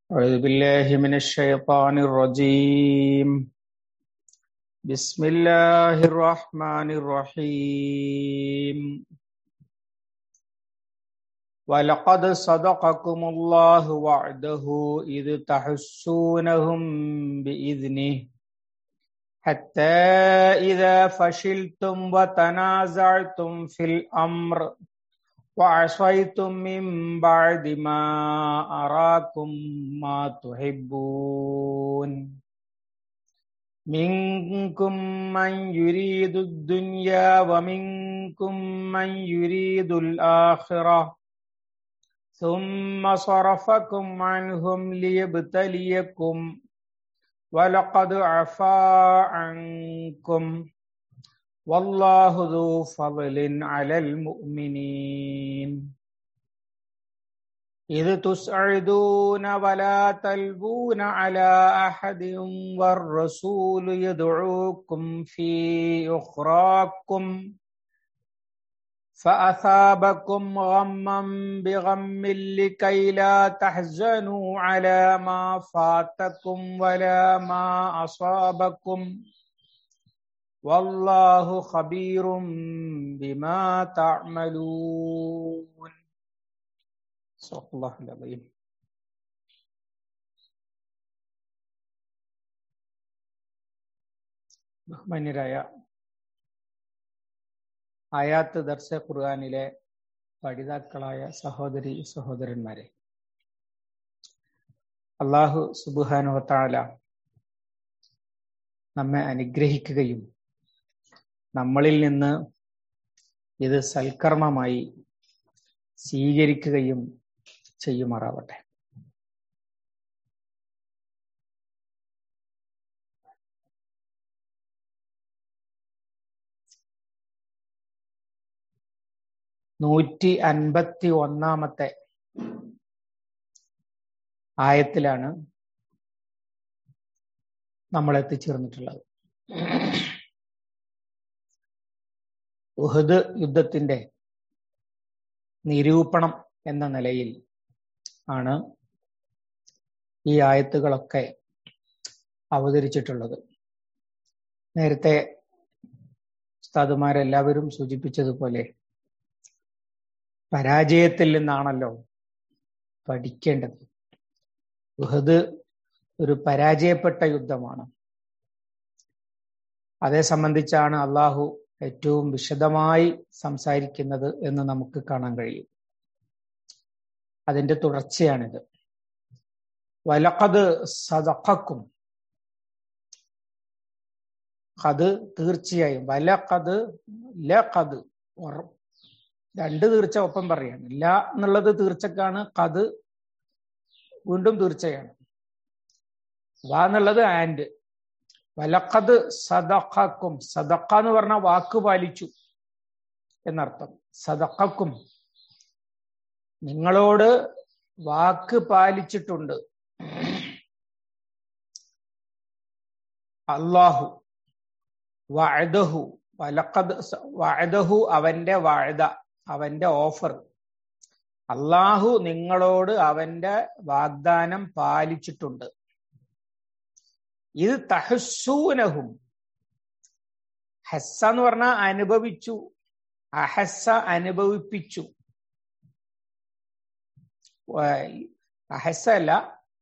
أعوذ بالله من الشيطان الرجيم بسم الله الرحمن الرحيم ولقد صدقكم الله وعده إذ تحسونهم بإذنه حتى إذا فشلتم وتنازعتم في الأمر وعصيتم من بعد ما أراكم ما تحبون منكم من يريد الدنيا ومنكم من يريد الآخرة ثم صرفكم عنهم ليبتليكم ولقد عفا عنكم والله ذو فضل على المؤمنين إذ تسعدون ولا تلبون على أحد والرسول يدعوكم في أخراكم فأثابكم غما بغم لكي لا تحزنوا على ما فاتكم ولا ما أصابكم والله خبير بما تعملون صدق الله العظيم ബഹുമാന്യരായ ആയാത്ത് ദർശ ഖുർആാനിലെ പഠിതാക്കളായ സഹോദരി സഹോദരന്മാരെ അള്ളാഹു സുബുഹാനുവത്താല നമ്മെ അനുഗ്രഹിക്കുകയും നമ്മളിൽ നിന്ന് ഇത് സൽക്കർമ്മമായി സ്വീകരിക്കുകയും ചെയ്യുമാറാവട്ടെ നൂറ്റി അൻപത്തി ഒന്നാമത്തെ ആയത്തിലാണ് നമ്മൾ എത്തിച്ചേർന്നിട്ടുള്ളത് ഉഹദ് യുദ്ധത്തിന്റെ നിരൂപണം എന്ന നിലയിൽ ആണ് ഈ ആയത്തുകളൊക്കെ അവതരിച്ചിട്ടുള്ളത് നേരത്തെ ഉസ്താദുമാരെല്ലാവരും സൂചിപ്പിച്ചതുപോലെ പരാജയത്തിൽ നിന്നാണല്ലോ പഠിക്കേണ്ടത് ഉഹദ് ഒരു പരാജയപ്പെട്ട യുദ്ധമാണ് അതേ സംബന്ധിച്ചാണ് അള്ളാഹു ഏറ്റവും വിശദമായി സംസാരിക്കുന്നത് എന്ന് നമുക്ക് കാണാൻ കഴിയും അതിന്റെ തുടർച്ചയാണിത് വലക്കത് സദക്കും കത് തീർച്ചയായും വലക്കത് ലഖത് രണ്ട് തീർച്ച ഒപ്പം പറയാണ് ല എന്നുള്ളത് തീർച്ചക്കാണ് കത് വീണ്ടും തീർച്ചയാണ് വ എന്നുള്ളത് ആൻഡ് വലക്കത് സദക്കും സദക്ക എന്ന് പറഞ്ഞ വാക്ക് പാലിച്ചു എന്നർത്ഥം സദക്കും നിങ്ങളോട് വാക്ക് പാലിച്ചിട്ടുണ്ട് അള്ളാഹു വഅദഹു വലക്കത് വഅദഹു അവന്റെ വാഴത അവന്റെ ഓഫർ അള്ളാഹു നിങ്ങളോട് അവന്റെ വാഗ്ദാനം പാലിച്ചിട്ടുണ്ട് ഇത് തഹസൂനഹും ഹസ്സ എന്ന് പറഞ്ഞാൽ അനുഭവിച്ചു അഹസ്സ അനുഭവിപ്പിച്ചു അഹസ്സ അല്ല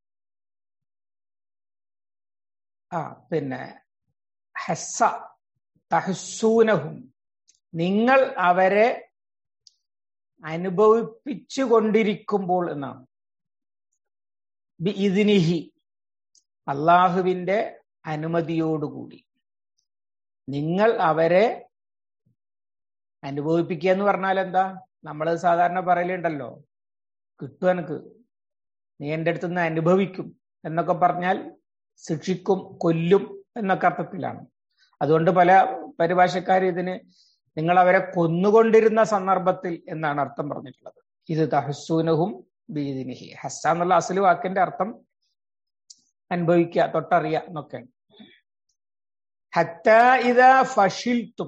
ആ പിന്നെ ഹസ്സ തഹസൂനഹും നിങ്ങൾ അവരെ അനുഭവിപ്പിച്ചു കൊണ്ടിരിക്കുമ്പോൾ എന്നാണ് ബി ഇതിനിഹി അള്ളാഹുവിന്റെ അനുമതിയോടുകൂടി നിങ്ങൾ അവരെ അനുഭവിപ്പിക്കുക എന്ന് പറഞ്ഞാൽ എന്താ നമ്മൾ സാധാരണ പറയലുണ്ടല്ലോ കിട്ടും എനിക്ക് നീ എൻ്റെ അടുത്ത് നിന്ന് അനുഭവിക്കും എന്നൊക്കെ പറഞ്ഞാൽ ശിക്ഷിക്കും കൊല്ലും എന്നൊക്കെ അർത്ഥത്തിലാണ് അതുകൊണ്ട് പല പരിഭാഷക്കാർ ഇതിന് നിങ്ങൾ അവരെ കൊന്നുകൊണ്ടിരുന്ന സന്ദർഭത്തിൽ എന്നാണ് അർത്ഥം പറഞ്ഞിട്ടുള്ളത് ഇത് തഹസൂനഹും ബീദിനിഹി ഹസ്സ എന്നുള്ള അസല് വാക്കിന്റെ അർത്ഥം അനുഭവിക്കുക തൊട്ടറിയ എന്നൊക്കെയാണ് ഹത്ത ഇതാ ഫഷിൽത്തും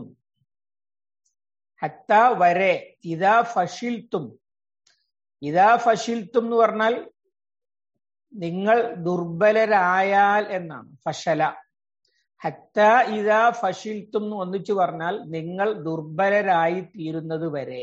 ഹത്ത വരെ ഇതാ ഫഷിൽത്തും ഇതാ ഫഷിൽത്തും എന്ന് പറഞ്ഞാൽ നിങ്ങൾ ദുർബലരായാൽ എന്നാണ് ഫഷല ഹത്ത ഇതാ ഫഷിൽത്തും എന്ന് ഒന്നിച്ചു പറഞ്ഞാൽ നിങ്ങൾ ദുർബലരായി തീരുന്നത് വരെ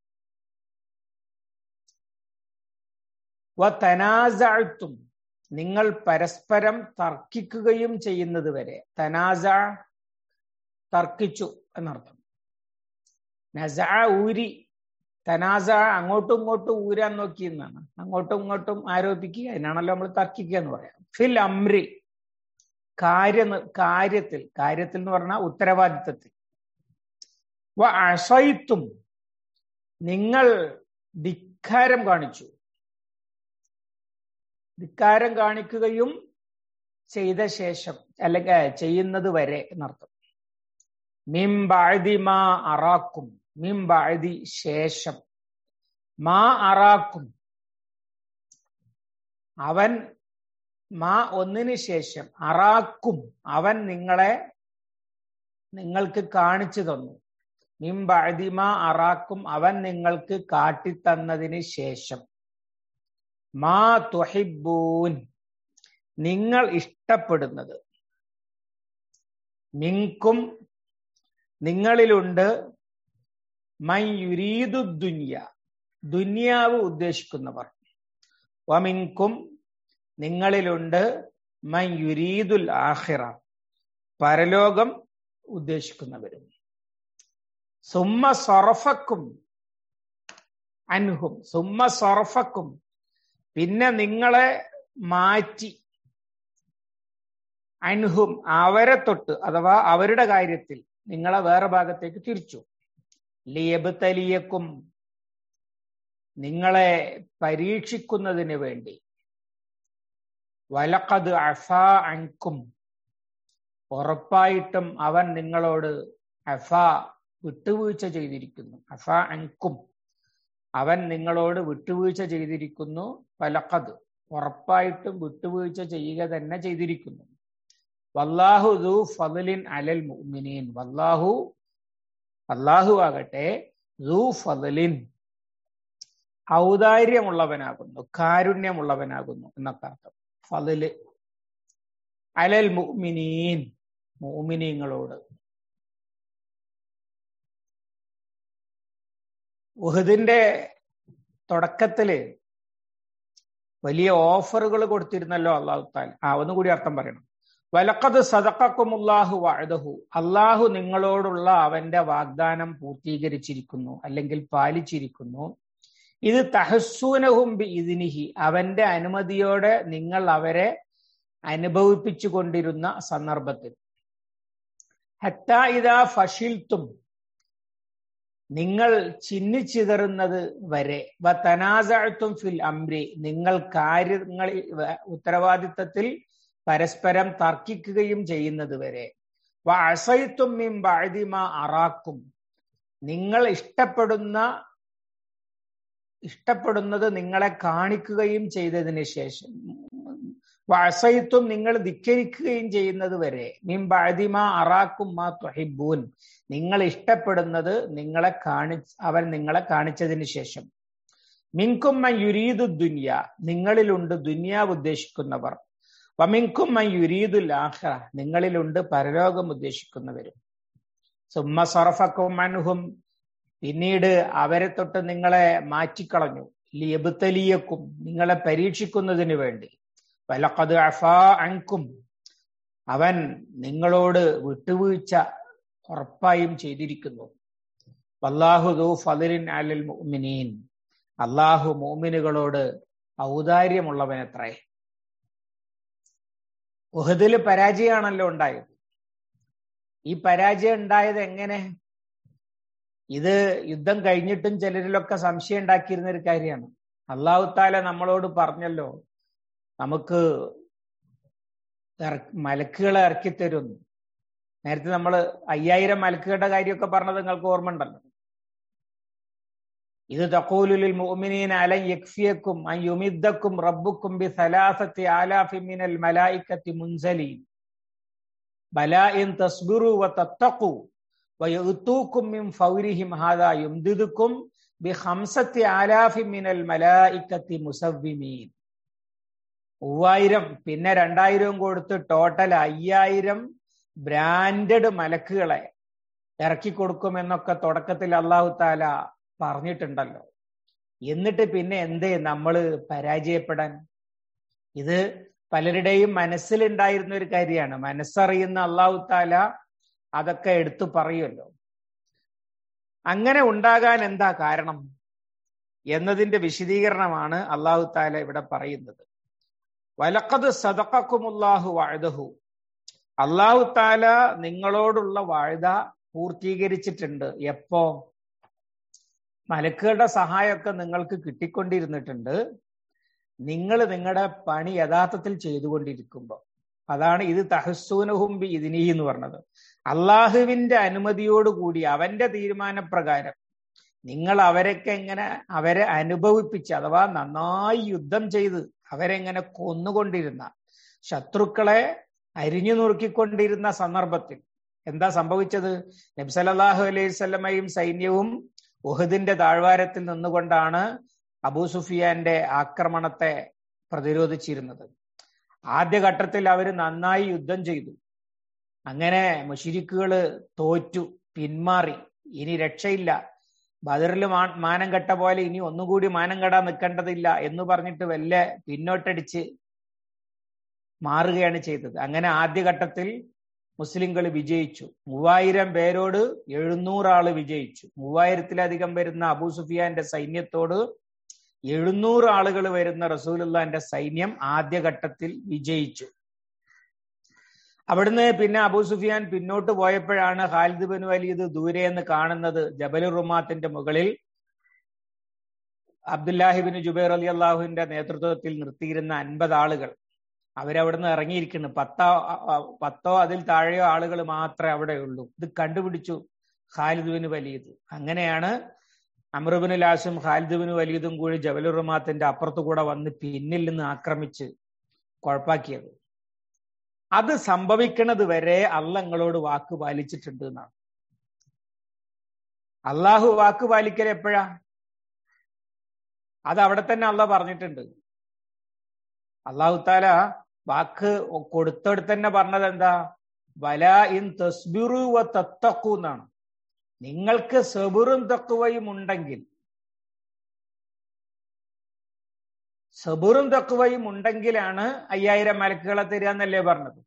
വ തനാസഅത്തും നിങ്ങൾ പരസ്പരം തർക്കിക്കുകയും ചെയ്യുന്നത് വരെ തനാസ തർക്കിച്ചു എന്നർത്ഥം നസ ഊരി തനാസ അങ്ങോട്ടും ഇങ്ങോട്ടും ഊരാൻ നോക്കി എന്നാണ് അങ്ങോട്ടും ഇങ്ങോട്ടും ആരോപിക്കുക അതിനാണല്ലോ നമ്മൾ തർക്കിക്കുക എന്ന് പറയാം ഫിൽ അമ്രി കാര്യ കാര്യത്തിൽ കാര്യത്തിൽ എന്ന് പറഞ്ഞാൽ ഉത്തരവാദിത്തത്തിൽ വ അസൈത്തും നിങ്ങൾ ധിക്കാരം കാണിച്ചു ധിക്കാരം കാണിക്കുകയും ചെയ്ത ശേഷം അല്ലെങ്കിൽ ചെയ്യുന്നത് വരെ എന്നർത്ഥം മിംബാഴ്തി മാ അറാക്കും മിംബാഴ്തി ശേഷം മാ അറാക്കും അവൻ മാ ഒന്നിനു ശേഷം അറാക്കും അവൻ നിങ്ങളെ നിങ്ങൾക്ക് കാണിച്ചു തന്നു മിംബഅദിമ അറാക്കും അവൻ നിങ്ങൾക്ക് കാട്ടിത്തന്നതിന് ശേഷം മാ തുഹിബൂൻ നിങ്ങൾ ഇഷ്ടപ്പെടുന്നത് മിങ്കും നിങ്ങളിലുണ്ട് മൈ യുരീദു ദുന്യ ദുന്യാവ് ഉദ്ദേശിക്കുന്നവർ വമിങ്കും നിങ്ങളിലുണ്ട് മൈ യുരീദുൽ ആഹിറ പരലോകം ഉദ്ദേശിക്കുന്നവരും സുമ്മ സൊറഫക്കും അൻഹും സുമ്മ സൊറഫക്കും പിന്നെ നിങ്ങളെ മാറ്റി അൻഹും അവരെ തൊട്ട് അഥവാ അവരുടെ കാര്യത്തിൽ നിങ്ങളെ വേറെ ഭാഗത്തേക്ക് തിരിച്ചു ലിയബത്തലിയക്കും നിങ്ങളെ പരീക്ഷിക്കുന്നതിന് വേണ്ടി വലക്കത് അഫ അൻകും ഉറപ്പായിട്ടും അവൻ നിങ്ങളോട് അഫ വിട്ടുവീഴ്ച ചെയ്തിരിക്കുന്നു അഫ അൻകും അവൻ നിങ്ങളോട് വിട്ടുവീഴ്ച ചെയ്തിരിക്കുന്നു വലക്കത് ഉറപ്പായിട്ടും വിട്ടുവീഴ്ച ചെയ്യുക തന്നെ ചെയ്തിരിക്കുന്നു വല്ലാഹു ദു ഫലിൻ അലൽ മുഅ്മിനീൻ വല്ലാഹു അള്ളാഹു ആകട്ടെ ദു ഫലിൻ ഔദാര്യമുള്ളവനാകുന്നു കാരുണ്യമുള്ളവനാകുന്നു എന്നൊക്കെ അർത്ഥം ഫതില് അലൽ മുഅ്മിനീൻ മുഅ്മിനീങ്ങളോട് ഉഹദിന്റെ തുടക്കത്തില് വലിയ ഓഫറുകൾ കൊടുത്തിരുന്നല്ലോ അള്ളാഹു താൽ ആ ഒന്നുകൂടി അർത്ഥം പറയണം വലക്കത് സദക്കക്കുമുല്ലാഹു വാഴതഹു അള്ളാഹു നിങ്ങളോടുള്ള അവന്റെ വാഗ്ദാനം പൂർത്തീകരിച്ചിരിക്കുന്നു അല്ലെങ്കിൽ പാലിച്ചിരിക്കുന്നു ഇത് തഹസൂനഹും ബി ഇതിനിഹി അവന്റെ അനുമതിയോടെ നിങ്ങൾ അവരെ അനുഭവിപ്പിച്ചു കൊണ്ടിരുന്ന സന്ദർഭത്തിൽ ഹത്ത ഇതാ ഫഷിൽത്തും നിങ്ങൾ ചിന്നിച്ചിതറുന്നത് വരെ വ തനാസഅത്തും ഫിൽ അംരി നിങ്ങൾ കാര്യങ്ങളിൽ ഉത്തരവാദിത്തത്തിൽ പരസ്പരം തർക്കിക്കുകയും ചെയ്യുന്നത് വരെ വ അസൈത്തും മിൻ ബഅദിമ അറാക്കും നിങ്ങൾ ഇഷ്ടപ്പെടുന്ന ഇഷ്ടപ്പെടുന്നത് നിങ്ങളെ കാണിക്കുകയും ചെയ്തതിന് ശേഷം വസയിത്തും നിങ്ങൾ ധിക്കരിക്കുകയും ചെയ്യുന്നത് വരെ മിം ബാദിമ അറാക്കും മാ തൊഹിബൂൻ നിങ്ങൾ ഇഷ്ടപ്പെടുന്നത് നിങ്ങളെ കാണി അവൻ നിങ്ങളെ കാണിച്ചതിന് ശേഷം മിൻകും മൻ യുരീദു ദുന്യ നിങ്ങളിലുണ്ട് ദുന്യാവ് ഉദ്ദേശിക്കുന്നവർ വമിൻകും മൻ യുരീദുൽ ആഖിറ നിങ്ങളിലുണ്ട് പരലോകം ഉദ്ദേശിക്കുന്നവരും സുമ്മ സറഫക്കും മൻഹും പിന്നീട് അവരെ തൊട്ട് നിങ്ങളെ മാറ്റിക്കളഞ്ഞു ലിയബുത്തലിയക്കും നിങ്ങളെ പരീക്ഷിക്കുന്നതിന് വേണ്ടി വലക്കത് അഫാ അൻകും അവൻ നിങ്ങളോട് വിട്ടുവീഴ്ച ഉറപ്പായും ചെയ്തിരിക്കുന്നു വല്ലാഹു ദു ഫലിൻ അലൽ മുഅ്മിനീൻ അള്ളാഹു മോമിനുകളോട് ഔദാര്യമുള്ളവനത്രേ ഉഹദില് പരാജയമാണല്ലോ ഉണ്ടായത് ഈ പരാജയം ഉണ്ടായത് എങ്ങനെ ഇത് യുദ്ധം കഴിഞ്ഞിട്ടും ചിലരിലൊക്കെ സംശയം ഉണ്ടാക്കിയിരുന്ന ഒരു കാര്യമാണ് അള്ളാഹു താല നമ്മളോട് പറഞ്ഞല്ലോ നമുക്ക് മലക്കുകളെ ഇറക്കി തരുന്നു നേരത്തെ നമ്മൾ അയ്യായിരം മലക്കുകളുടെ കാര്യമൊക്കെ പറഞ്ഞത് നിങ്ങൾക്ക് ഓർമ്മ ഉണ്ടല്ലോ ഇത് തഖൂലുലിൽ മുഅ്മിനീന അലൻ യക്ഫിയക്കും അൻ യുമിദ്ദക്കും റബ്ബുക്കും ബി സലാസത്തി ആലാഫി മിനൽ മലായിക്കത്തി മുൻസലീൻ ബലാ ഇൻ തസ്ബിറു വ തത്തഖു വയഅ്തൂക്കും മിൻ ഫൗരിഹിം ഹാദാ യുംദിദുക്കും ബി ഖംസത്തി ആലാഫി മിനൽ മലായിക്കത്തി മുസവ്വിമീൻ മൂവായിരം പിന്നെ രണ്ടായിരവും കൊടുത്ത് ടോട്ടൽ അയ്യായിരം ബ്രാൻഡഡ് മലക്കുകളെ ഇറക്കി കൊടുക്കുമെന്നൊക്കെ തുടക്കത്തിൽ അള്ളാഹു താല പറഞ്ഞിട്ടുണ്ടല്ലോ എന്നിട്ട് പിന്നെ എന്തേ നമ്മള് പരാജയപ്പെടാൻ ഇത് പലരുടെയും മനസ്സിലുണ്ടായിരുന്ന ഒരു കാര്യമാണ് മനസ്സറിയുന്ന അള്ളാഹു താല അതൊക്കെ എടുത്തു പറയുമല്ലോ അങ്ങനെ ഉണ്ടാകാൻ എന്താ കാരണം എന്നതിന്റെ വിശദീകരണമാണ് അള്ളാഹു താല ഇവിടെ പറയുന്നത് വലക്കത് സദക്കുമുല്ലാഹു വാഴുതഹു അള്ളാഹു താല നിങ്ങളോടുള്ള വാഴ്ത പൂർത്തീകരിച്ചിട്ടുണ്ട് എപ്പോ മലക്കുകളുടെ സഹായമൊക്കെ നിങ്ങൾക്ക് കിട്ടിക്കൊണ്ടിരുന്നിട്ടുണ്ട് നിങ്ങൾ നിങ്ങളുടെ പണി യഥാർത്ഥത്തിൽ ചെയ്തുകൊണ്ടിരിക്കുമ്പോൾ അതാണ് ഇത് തഹസൂനഹുംബി ഇതിനി എന്ന് പറഞ്ഞത് അള്ളാഹുവിന്റെ അനുമതിയോടുകൂടി അവന്റെ തീരുമാനപ്രകാരം നിങ്ങൾ അവരൊക്കെ എങ്ങനെ അവരെ അനുഭവിപ്പിച്ച് അഥവാ നന്നായി യുദ്ധം ചെയ്ത് അവരെങ്ങനെ കൊന്നുകൊണ്ടിരുന്ന ശത്രുക്കളെ അരിഞ്ഞു നുറുക്കിക്കൊണ്ടിരുന്ന സന്ദർഭത്തിൽ എന്താ സംഭവിച്ചത് നബ്സലല്ലാഹു അലൈഹി സ്വലമയും സൈന്യവും ഉഹദിന്റെ താഴ്വാരത്തിൽ നിന്നുകൊണ്ടാണ് അബൂ സുഫിയാന്റെ ആക്രമണത്തെ പ്രതിരോധിച്ചിരുന്നത് ആദ്യഘട്ടത്തിൽ അവർ നന്നായി യുദ്ധം ചെയ്തു അങ്ങനെ മുഷിരിക്കുകള് തോറ്റു പിന്മാറി ഇനി രക്ഷയില്ല ബദറിൽ മാനം കെട്ട പോലെ ഇനി ഒന്നുകൂടി മാനം കെടാൻ നിൽക്കേണ്ടതില്ല എന്ന് പറഞ്ഞിട്ട് വല്ല പിന്നോട്ടടിച്ച് മാറുകയാണ് ചെയ്തത് അങ്ങനെ ആദ്യഘട്ടത്തിൽ മുസ്ലിങ്ങൾ വിജയിച്ചു മൂവായിരം പേരോട് എഴുന്നൂറ് ആള് വിജയിച്ചു മൂവായിരത്തിലധികം വരുന്ന അബൂ സുഫിയാന്റെ സൈന്യത്തോട് എഴുന്നൂറ് ആളുകൾ വരുന്ന റസൂലുള്ളാന്റെ സൈന്യം ആദ്യഘട്ടത്തിൽ വിജയിച്ചു അവിടുന്ന് പിന്നെ അബൂ സുഫിയാൻ പിന്നോട്ട് പോയപ്പോഴാണ് ഖാലിദ് ബിൻ വലീദ് ദൂരെ എന്ന് കാണുന്നത് ജബലുർ റുമാത്തിന്റെ മുകളിൽ അബ്ദുല്ലാഹിബിൻ ജുബൈർ അലി അള്ളാഹുവിന്റെ നേതൃത്വത്തിൽ നിർത്തിയിരുന്ന അൻപത് ആളുകൾ അവരവിടുന്ന് ഇറങ്ങിയിരിക്കുന്നു പത്തോ പത്തോ അതിൽ താഴെയോ ആളുകൾ മാത്രമേ അവിടെ ഉള്ളൂ ഇത് കണ്ടുപിടിച്ചു ഖാലിദ് ബിൻ വലീദ് അങ്ങനെയാണ് അമറുബിന് ലാസും ഖാലിദ് ബിൻ വലീദും കൂടി ജബലുർ റുമാത്തിന്റെ അപ്പുറത്തു കൂടെ വന്ന് പിന്നിൽ നിന്ന് ആക്രമിച്ച് കുഴപ്പാക്കിയത് അത് സംഭവിക്കുന്നത് വരെ അള്ളങ്ങളോട് വാക്ക് പാലിച്ചിട്ടുണ്ട് എന്നാണ് അള്ളാഹു വാക്ക് പാലിക്കൽ എപ്പോഴാ അത് അവിടെ തന്നെ അള്ള പറഞ്ഞിട്ടുണ്ട് അള്ളാഹു താല വാക്ക് കൊടുത്തടുത്ത് തന്നെ പറഞ്ഞത് എന്താ വല ഇൻ തസ്ബിറു വ തത്തക്കു എന്നാണ് നിങ്ങൾക്ക് സെബുറും തക്കുവയും ഉണ്ടെങ്കിൽ സബുറും തക്കുവയും ഉണ്ടെങ്കിലാണ് അയ്യായിരം മലക്കുകളെ തരിക എന്നല്ലേ പറഞ്ഞത്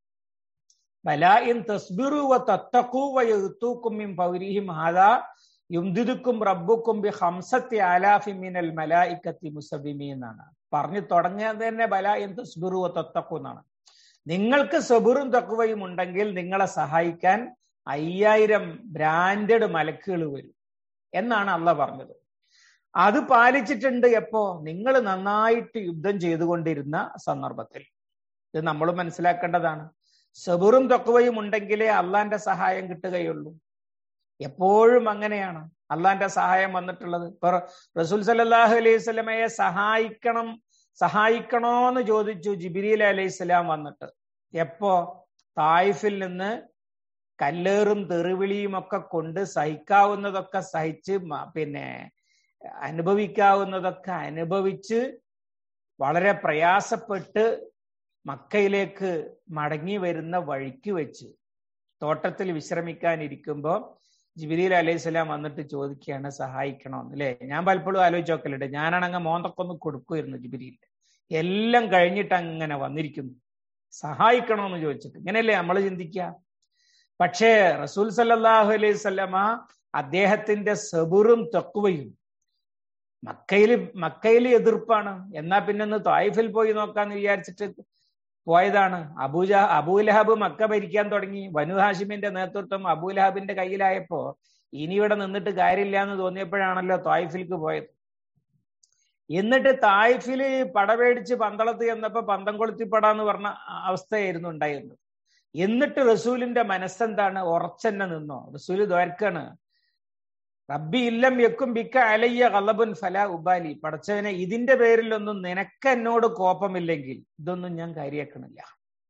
ബലായിൻ തസ്ബിറു വ തത്തക്കു വയൂക്കും മിൻ പൗരിഹിം ഹാദാ യുംദിദുക്കും റബ്ബുക്കും ബി ഹംസത്തി ആലാഫി മിനൽ മലായിക്കത്തി മുസബിമി എന്നാണ് പറഞ്ഞു തുടങ്ങിയത് തന്നെ ബലായിൻ തസ്ബിറു വ തത്തക്കു എന്നാണ് നിങ്ങൾക്ക് സബുറും തക്കുവയും ഉണ്ടെങ്കിൽ നിങ്ങളെ സഹായിക്കാൻ അയ്യായിരം ബ്രാൻഡഡ് മലക്കുകൾ വരും എന്നാണ് അള്ള പറഞ്ഞത് അത് പാലിച്ചിട്ടുണ്ട് എപ്പോ നിങ്ങൾ നന്നായിട്ട് യുദ്ധം ചെയ്തുകൊണ്ടിരുന്ന സന്ദർഭത്തിൽ ഇത് നമ്മൾ മനസ്സിലാക്കേണ്ടതാണ് സബുറും തൊക്കുവയും ഉണ്ടെങ്കിലേ അള്ളാന്റെ സഹായം കിട്ടുകയുള്ളൂ എപ്പോഴും അങ്ങനെയാണ് അള്ളാന്റെ സഹായം വന്നിട്ടുള്ളത് ഇപ്പൊ റസൂൽ സല്ലാഹു അലൈഹി സ്വലമയെ സഹായിക്കണം സഹായിക്കണോന്ന് ചോദിച്ചു ജിബിരിൽ അലൈഹി സ്വലാം വന്നിട്ട് എപ്പോ തായിഫിൽ നിന്ന് കല്ലേറും തെറിവിളിയും ഒക്കെ കൊണ്ട് സഹിക്കാവുന്നതൊക്കെ സഹിച്ച് പിന്നെ അനുഭവിക്കാവുന്നതൊക്കെ അനുഭവിച്ച് വളരെ പ്രയാസപ്പെട്ട് മക്കയിലേക്ക് മടങ്ങി വരുന്ന വഴിക്ക് വെച്ച് തോട്ടത്തിൽ വിശ്രമിക്കാനിരിക്കുമ്പോൾ ജിബിരിൽ അലൈഹി സ്വലാം വന്നിട്ട് ചോദിക്കുകയാണ് സഹായിക്കണമെന്ന് അല്ലേ ഞാൻ പലപ്പോഴും ആലോചിച്ച് നോക്കലുണ്ട് ഞാനാണങ്ങ് മോന്തൊക്കൊന്ന് കൊടുക്കുമായിരുന്നു ജിബിരിയിൽ എല്ലാം കഴിഞ്ഞിട്ട് അങ്ങനെ വന്നിരിക്കുന്നു സഹായിക്കണമെന്ന് ചോദിച്ചിട്ട് ഇങ്ങനെയല്ലേ നമ്മൾ ചിന്തിക്കുക പക്ഷേ റസൂൽ സല്ലാഹു അലൈഹി സ്വലമ അദ്ദേഹത്തിന്റെ സബുറും തക്കുവയും മക്കയിൽ മക്കയിൽ എതിർപ്പാണ് എന്നാ പിന്നെ ഒന്ന് തായിഫിൽ പോയി നോക്കാന്ന് വിചാരിച്ചിട്ട് പോയതാണ് അബൂജ അബൂലഹബ് മക്ക ഭരിക്കാൻ തുടങ്ങി ബനു ഹാഷിമിന്റെ നേതൃത്വം അബൂലഹബിന്റെ കയ്യിലായപ്പോ ഇനി ഇവിടെ നിന്നിട്ട് കാര്യമില്ല എന്ന് തോന്നിയപ്പോഴാണല്ലോ തായിഫിൽക്ക് പോയത് എന്നിട്ട് തായിഫില് പടപേടിച്ച് പന്തളത്ത് ചെന്നപ്പോ പന്തം കൊളുത്തിപ്പടാന്ന് പറഞ്ഞ അവസ്ഥയായിരുന്നു ഉണ്ടായിരുന്നത് എന്നിട്ട് റസൂലിന്റെ മനസ്സെന്താണ് ഉറച്ചെന്നെ നിന്നോ റസൂല് ദ്വാരക്കാണ് റബ്ബി ഇല്ലം യക്കും ബിക്ക അലയ്യ കലബുൻ ഫല ഉബാലി പടച്ചവനെ ഇതിന്റെ പേരിലൊന്നും നിനക്ക് എന്നോട് കോപമില്ലെങ്കിൽ ഇതൊന്നും ഞാൻ കാര്യാക്കണില്ല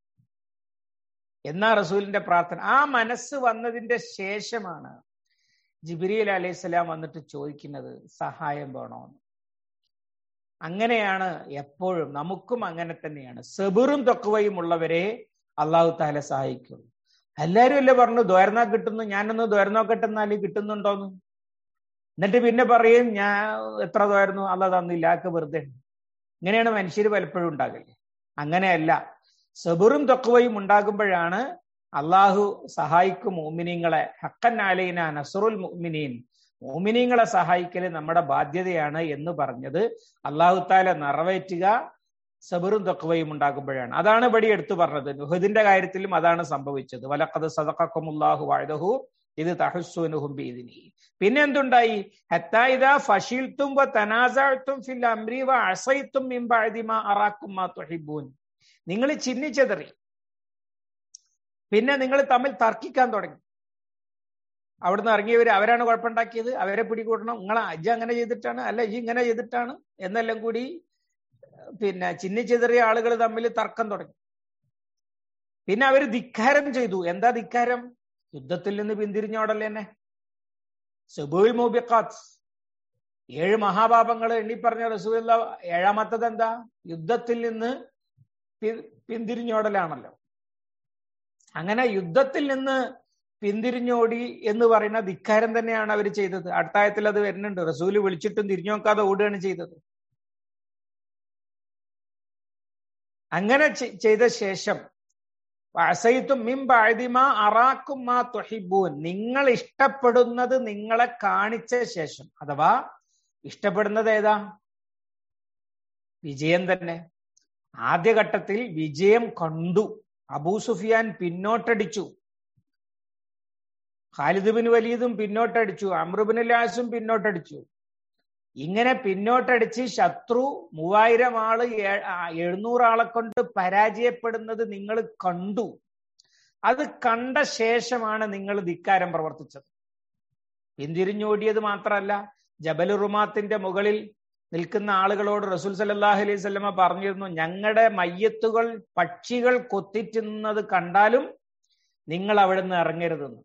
എന്നാ റസൂലിന്റെ പ്രാർത്ഥന ആ മനസ്സ് വന്നതിന്റെ ശേഷമാണ് ജിബിരിൽ അലൈഹി സ്വലാം വന്നിട്ട് ചോദിക്കുന്നത് സഹായം വേണോന്ന് അങ്ങനെയാണ് എപ്പോഴും നമുക്കും അങ്ങനെ തന്നെയാണ് സെബിറും തൊക്കുവയും ഉള്ളവരെ അള്ളാഹു താല സഹായിക്കുള്ളൂ എല്ലാരും അല്ലേ പറഞ്ഞു ദ്വാരനാ കിട്ടുന്നു ഞാനൊന്ന് ദ്വാരനോക്കട്ടെ എന്നാല് കിട്ടുന്നുണ്ടോന്ന് എന്നിട്ട് പിന്നെ പറയും ഞാൻ എത്ര ദ്വാരുന്നു അല്ല തന്നില്ല ആക്ക് വെറുതെ ഇങ്ങനെയാണ് മനുഷ്യർ പലപ്പോഴും ഉണ്ടാകില്ലേ അങ്ങനെയല്ല സെബിറും തൊക്കുവയും ഉണ്ടാകുമ്പോഴാണ് അള്ളാഹു സഹായിക്കും മോമിനിങ്ങളെ ഹക്കൻ അലൈന നസറുൽ മുഅ്മിനീൻ മോമിനിങ്ങളെ സഹായിക്കൽ നമ്മുടെ ബാധ്യതയാണ് എന്ന് പറഞ്ഞത് അള്ളാഹു താല നിറവേറ്റുക സബറും തൊക്കവയും ഉണ്ടാകുമ്പോഴാണ് അതാണ് ഇവിടെ എടുത്തു പറഞ്ഞത് നുഹദിന്റെ കാര്യത്തിലും അതാണ് സംഭവിച്ചത് വലക്കത് സദക്കമുല്ലാഹു വാഴഹു ഇത് തഹസ്സുനുഹും ബീദിനി പിന്നെ എന്തുണ്ടായി ഹത്തായിദ ഫഷീൽത്തും വ തനാസഅത്തും ഫിൽ അംരി വ അസൈത്തും മിൻ ബഅദി മാ അറാക്കും മാ തുഹിബ്ബൂൻ നിങ്ങൾ ചിന്നിച്ചെതറി പിന്നെ നിങ്ങൾ തമ്മിൽ തർക്കിക്കാൻ തുടങ്ങി അവിടുന്ന് ഇറങ്ങിയവർ അവരാണ് കുഴപ്പമുണ്ടാക്കിയത് അവരെ പിടികൂടണം നിങ്ങൾ അജ് അങ്ങനെ ചെയ്തിട്ടാണ് അല്ല ഇജ് ഇങ്ങനെ ചെയ്തിട്ടാണ് എന്നെല്ലാം കൂടി പിന്നെ ചിന്നിച്ചെതറിയ ആളുകൾ തമ്മിൽ തർക്കം തുടങ്ങി പിന്നെ അവർ ധിക്കാരം ചെയ്തു എന്താ ധിക്കാരം യുദ്ധത്തിൽ നിന്ന് പിന്തിരിഞ്ഞോടല്ലേ തന്നെ സെബുൽ മൂബിഖാത്ത് ഏഴ് മഹാപാപങ്ങൾ എണ്ണി പറഞ്ഞ റസൂല ഏഴാമത്തത് എന്താ യുദ്ധത്തിൽ നിന്ന് പിന്തിരിഞ്ഞോടലാണല്ലോ അങ്ങനെ യുദ്ധത്തിൽ നിന്ന് പിന്തിരിഞ്ഞോടി എന്ന് പറയുന്ന ധിക്കാരം തന്നെയാണ് അവർ ചെയ്തത് അടുത്തായത്തിൽ അത് വരുന്നുണ്ട് റസൂല് വിളിച്ചിട്ടും തിരിഞ്ഞു നോക്കാതെ ഓടുകയാണ് ചെയ്തത് അങ്ങനെ ചെയ്ത ശേഷം അസൈത്തും മിം ബാഴ്തിമ അറാക്കും മാ തൊഹിബൂൻ നിങ്ങൾ ഇഷ്ടപ്പെടുന്നത് നിങ്ങളെ കാണിച്ച ശേഷം അഥവാ ഇഷ്ടപ്പെടുന്നത് ഏതാ വിജയം തന്നെ ആദ്യഘട്ടത്തിൽ വിജയം കണ്ടു അബൂ സുഫിയാൻ പിന്നോട്ടടിച്ചു ഖാലിദ് ബിൻ വലീദും പിന്നോട്ടടിച്ചു അമ്രുബിൻ ലാസും പിന്നോട്ടടിച്ചു ഇങ്ങനെ പിന്നോട്ടടിച്ച് ശത്രു മൂവായിരം ആള് എഴുന്നൂറ് ആളെ കൊണ്ട് പരാജയപ്പെടുന്നത് നിങ്ങൾ കണ്ടു അത് കണ്ട ശേഷമാണ് നിങ്ങൾ ധിക്കാരം പ്രവർത്തിച്ചത് പിന്തിരിഞ്ഞോടിയത് മാത്രമല്ല ജബൽ റുമാത്തിന്റെ മുകളിൽ നിൽക്കുന്ന ആളുകളോട് റസൂൽ സല്ലാഹു അലൈഹി സ്വലമ പറഞ്ഞിരുന്നു ഞങ്ങളുടെ മയ്യത്തുകൾ പക്ഷികൾ കൊത്തിറ്റുന്നത് കണ്ടാലും നിങ്ങൾ അവിടെ നിന്ന് ഇറങ്ങരുതെന്ന്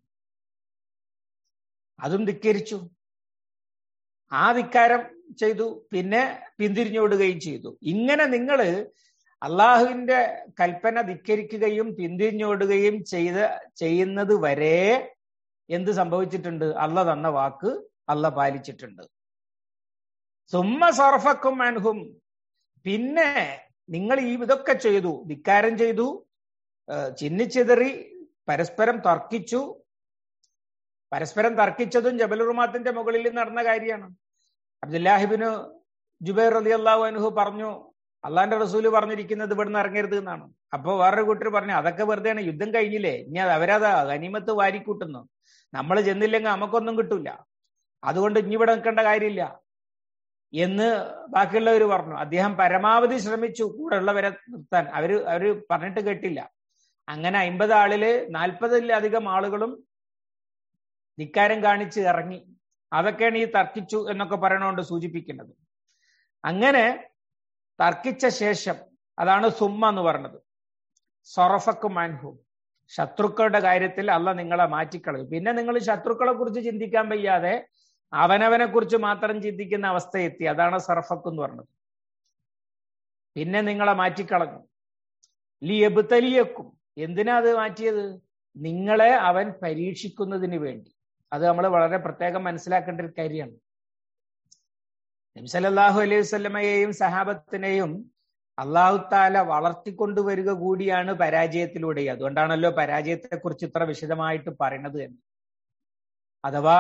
അതും ധിക്കരിച്ചു ആ ധിക്കാരം ചെയ്തു പിന്നെ പിന്തിരിഞ്ഞോടുകയും ചെയ്തു ഇങ്ങനെ നിങ്ങൾ അള്ളാഹുവിന്റെ കൽപ്പന ധിക്കരിക്കുകയും പിന്തിരിഞ്ഞോടുകയും ചെയ്ത ചെയ്യുന്നത് വരെ എന്ത് സംഭവിച്ചിട്ടുണ്ട് അല്ല തന്ന വാക്ക് അല്ല പാലിച്ചിട്ടുണ്ട് സുമ്മ സർഫക്കും അൻഹും പിന്നെ നിങ്ങൾ ഈ ഇതൊക്കെ ചെയ്തു ധിക്കാരം ചെയ്തു ചിന്നിച്ചിതറി പരസ്പരം തർക്കിച്ചു പരസ്പരം തർക്കിച്ചതും ജബൽ റുമാത്തിന്റെ മുകളിൽ നടന്ന കാര്യമാണ് അബ്ദുല്ലാഹിബിന് ജുബൈർ അലി അള്ളാഹു അനുഹു പറഞ്ഞു അള്ളാന്റെ റസൂല് പറഞ്ഞിരിക്കുന്നത് ഇവിടുന്ന് ഇറങ്ങരുത് എന്നാണ് അപ്പൊ വേറൊരു കൂട്ടർ പറഞ്ഞു അതൊക്കെ വെറുതെയാണ് യുദ്ധം കഴിഞ്ഞില്ലേ ഇനി അത് അവരതാ ഗനിമത്ത് വാരിക്കൂട്ടുന്നു നമ്മൾ ചെന്നില്ലെങ്കിൽ നമുക്കൊന്നും കിട്ടൂല അതുകൊണ്ട് ഇനി ഇവിടെ നിൽക്കേണ്ട കാര്യമില്ല എന്ന് ബാക്കിയുള്ളവർ പറഞ്ഞു അദ്ദേഹം പരമാവധി ശ്രമിച്ചു കൂടെ ഉള്ളവരെ നിർത്താൻ അവര് അവര് പറഞ്ഞിട്ട് കേട്ടില്ല അങ്ങനെ അമ്പത് ആളില് നാൽപ്പതിലധികം ആളുകളും ധിക്കാരം കാണിച്ച് ഇറങ്ങി അതൊക്കെയാണ് ഈ തർക്കിച്ചു എന്നൊക്കെ പറയണോണ്ട് സൂചിപ്പിക്കുന്നത് അങ്ങനെ തർക്കിച്ച ശേഷം അതാണ് സുമ്മ എന്ന് പറഞ്ഞത് സൊറഫക്കും അൻഹും ശത്രുക്കളുടെ കാര്യത്തിൽ അല്ല നിങ്ങളെ മാറ്റിക്കളയും പിന്നെ നിങ്ങൾ ശത്രുക്കളെ കുറിച്ച് ചിന്തിക്കാൻ വയ്യാതെ അവനവനെ കുറിച്ച് മാത്രം ചിന്തിക്കുന്ന അവസ്ഥ എത്തി അതാണ് സർഫക്ക് എന്ന് പറഞ്ഞത് പിന്നെ നിങ്ങളെ മാറ്റിക്കളഞ്ഞു ലി എബുത്തലിയക്കും എന്തിനാ അത് മാറ്റിയത് നിങ്ങളെ അവൻ പരീക്ഷിക്കുന്നതിന് വേണ്ടി അത് നമ്മൾ വളരെ പ്രത്യേകം മനസ്സിലാക്കേണ്ട ഒരു കാര്യമാണ് നബ്സലല്ലാഹു അലൈഹി വസ്ലമയെയും സഹാബത്തിനെയും അള്ളാഹു താല വളർത്തിക്കൊണ്ടുവരിക കൂടിയാണ് പരാജയത്തിലൂടെ അതുകൊണ്ടാണല്ലോ പരാജയത്തെ കുറിച്ച് ഇത്ര വിശദമായിട്ട് പറയണത് തന്നെ അഥവാ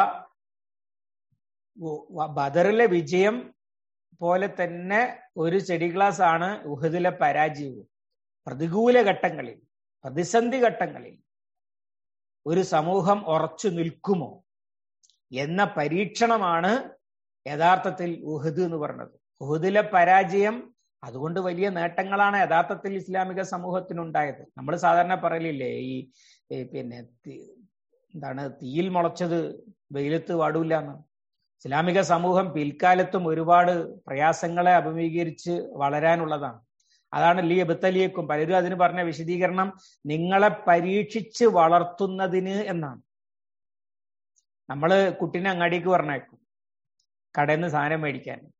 ബദറിലെ വിജയം പോലെ തന്നെ ഒരു ചെടി ഗ്ലാസ് ആണ് ഉഹദിലെ പരാജയവും പ്രതികൂല ഘട്ടങ്ങളിൽ പ്രതിസന്ധി ഘട്ടങ്ങളിൽ ഒരു സമൂഹം ഉറച്ചു നിൽക്കുമോ എന്ന പരീക്ഷണമാണ് യഥാർത്ഥത്തിൽ ഉഹദ് എന്ന് പറഞ്ഞത് ഉഹദിലെ പരാജയം അതുകൊണ്ട് വലിയ നേട്ടങ്ങളാണ് യഥാർത്ഥത്തിൽ ഇസ്ലാമിക സമൂഹത്തിനുണ്ടായത് നമ്മൾ സാധാരണ പറയലില്ലേ ഈ പിന്നെ എന്താണ് തീയിൽ മുളച്ചത് വെയിലത്ത് വാടൂല എന്ന് ഇസ്ലാമിക സമൂഹം പിൽക്കാലത്തും ഒരുപാട് പ്രയാസങ്ങളെ അഭിമുഖീകരിച്ച് വളരാനുള്ളതാണ് അതാണ് ലീ എബത്തലിയേക്കും പലരും അതിന് പറഞ്ഞ വിശദീകരണം നിങ്ങളെ പരീക്ഷിച്ച് വളർത്തുന്നതിന് എന്നാണ് നമ്മൾ കുട്ടീനെ അങ്ങാടിക്ക് പറഞ്ഞേക്കും കടയിൽ നിന്ന് സാധനം മേടിക്കാൻ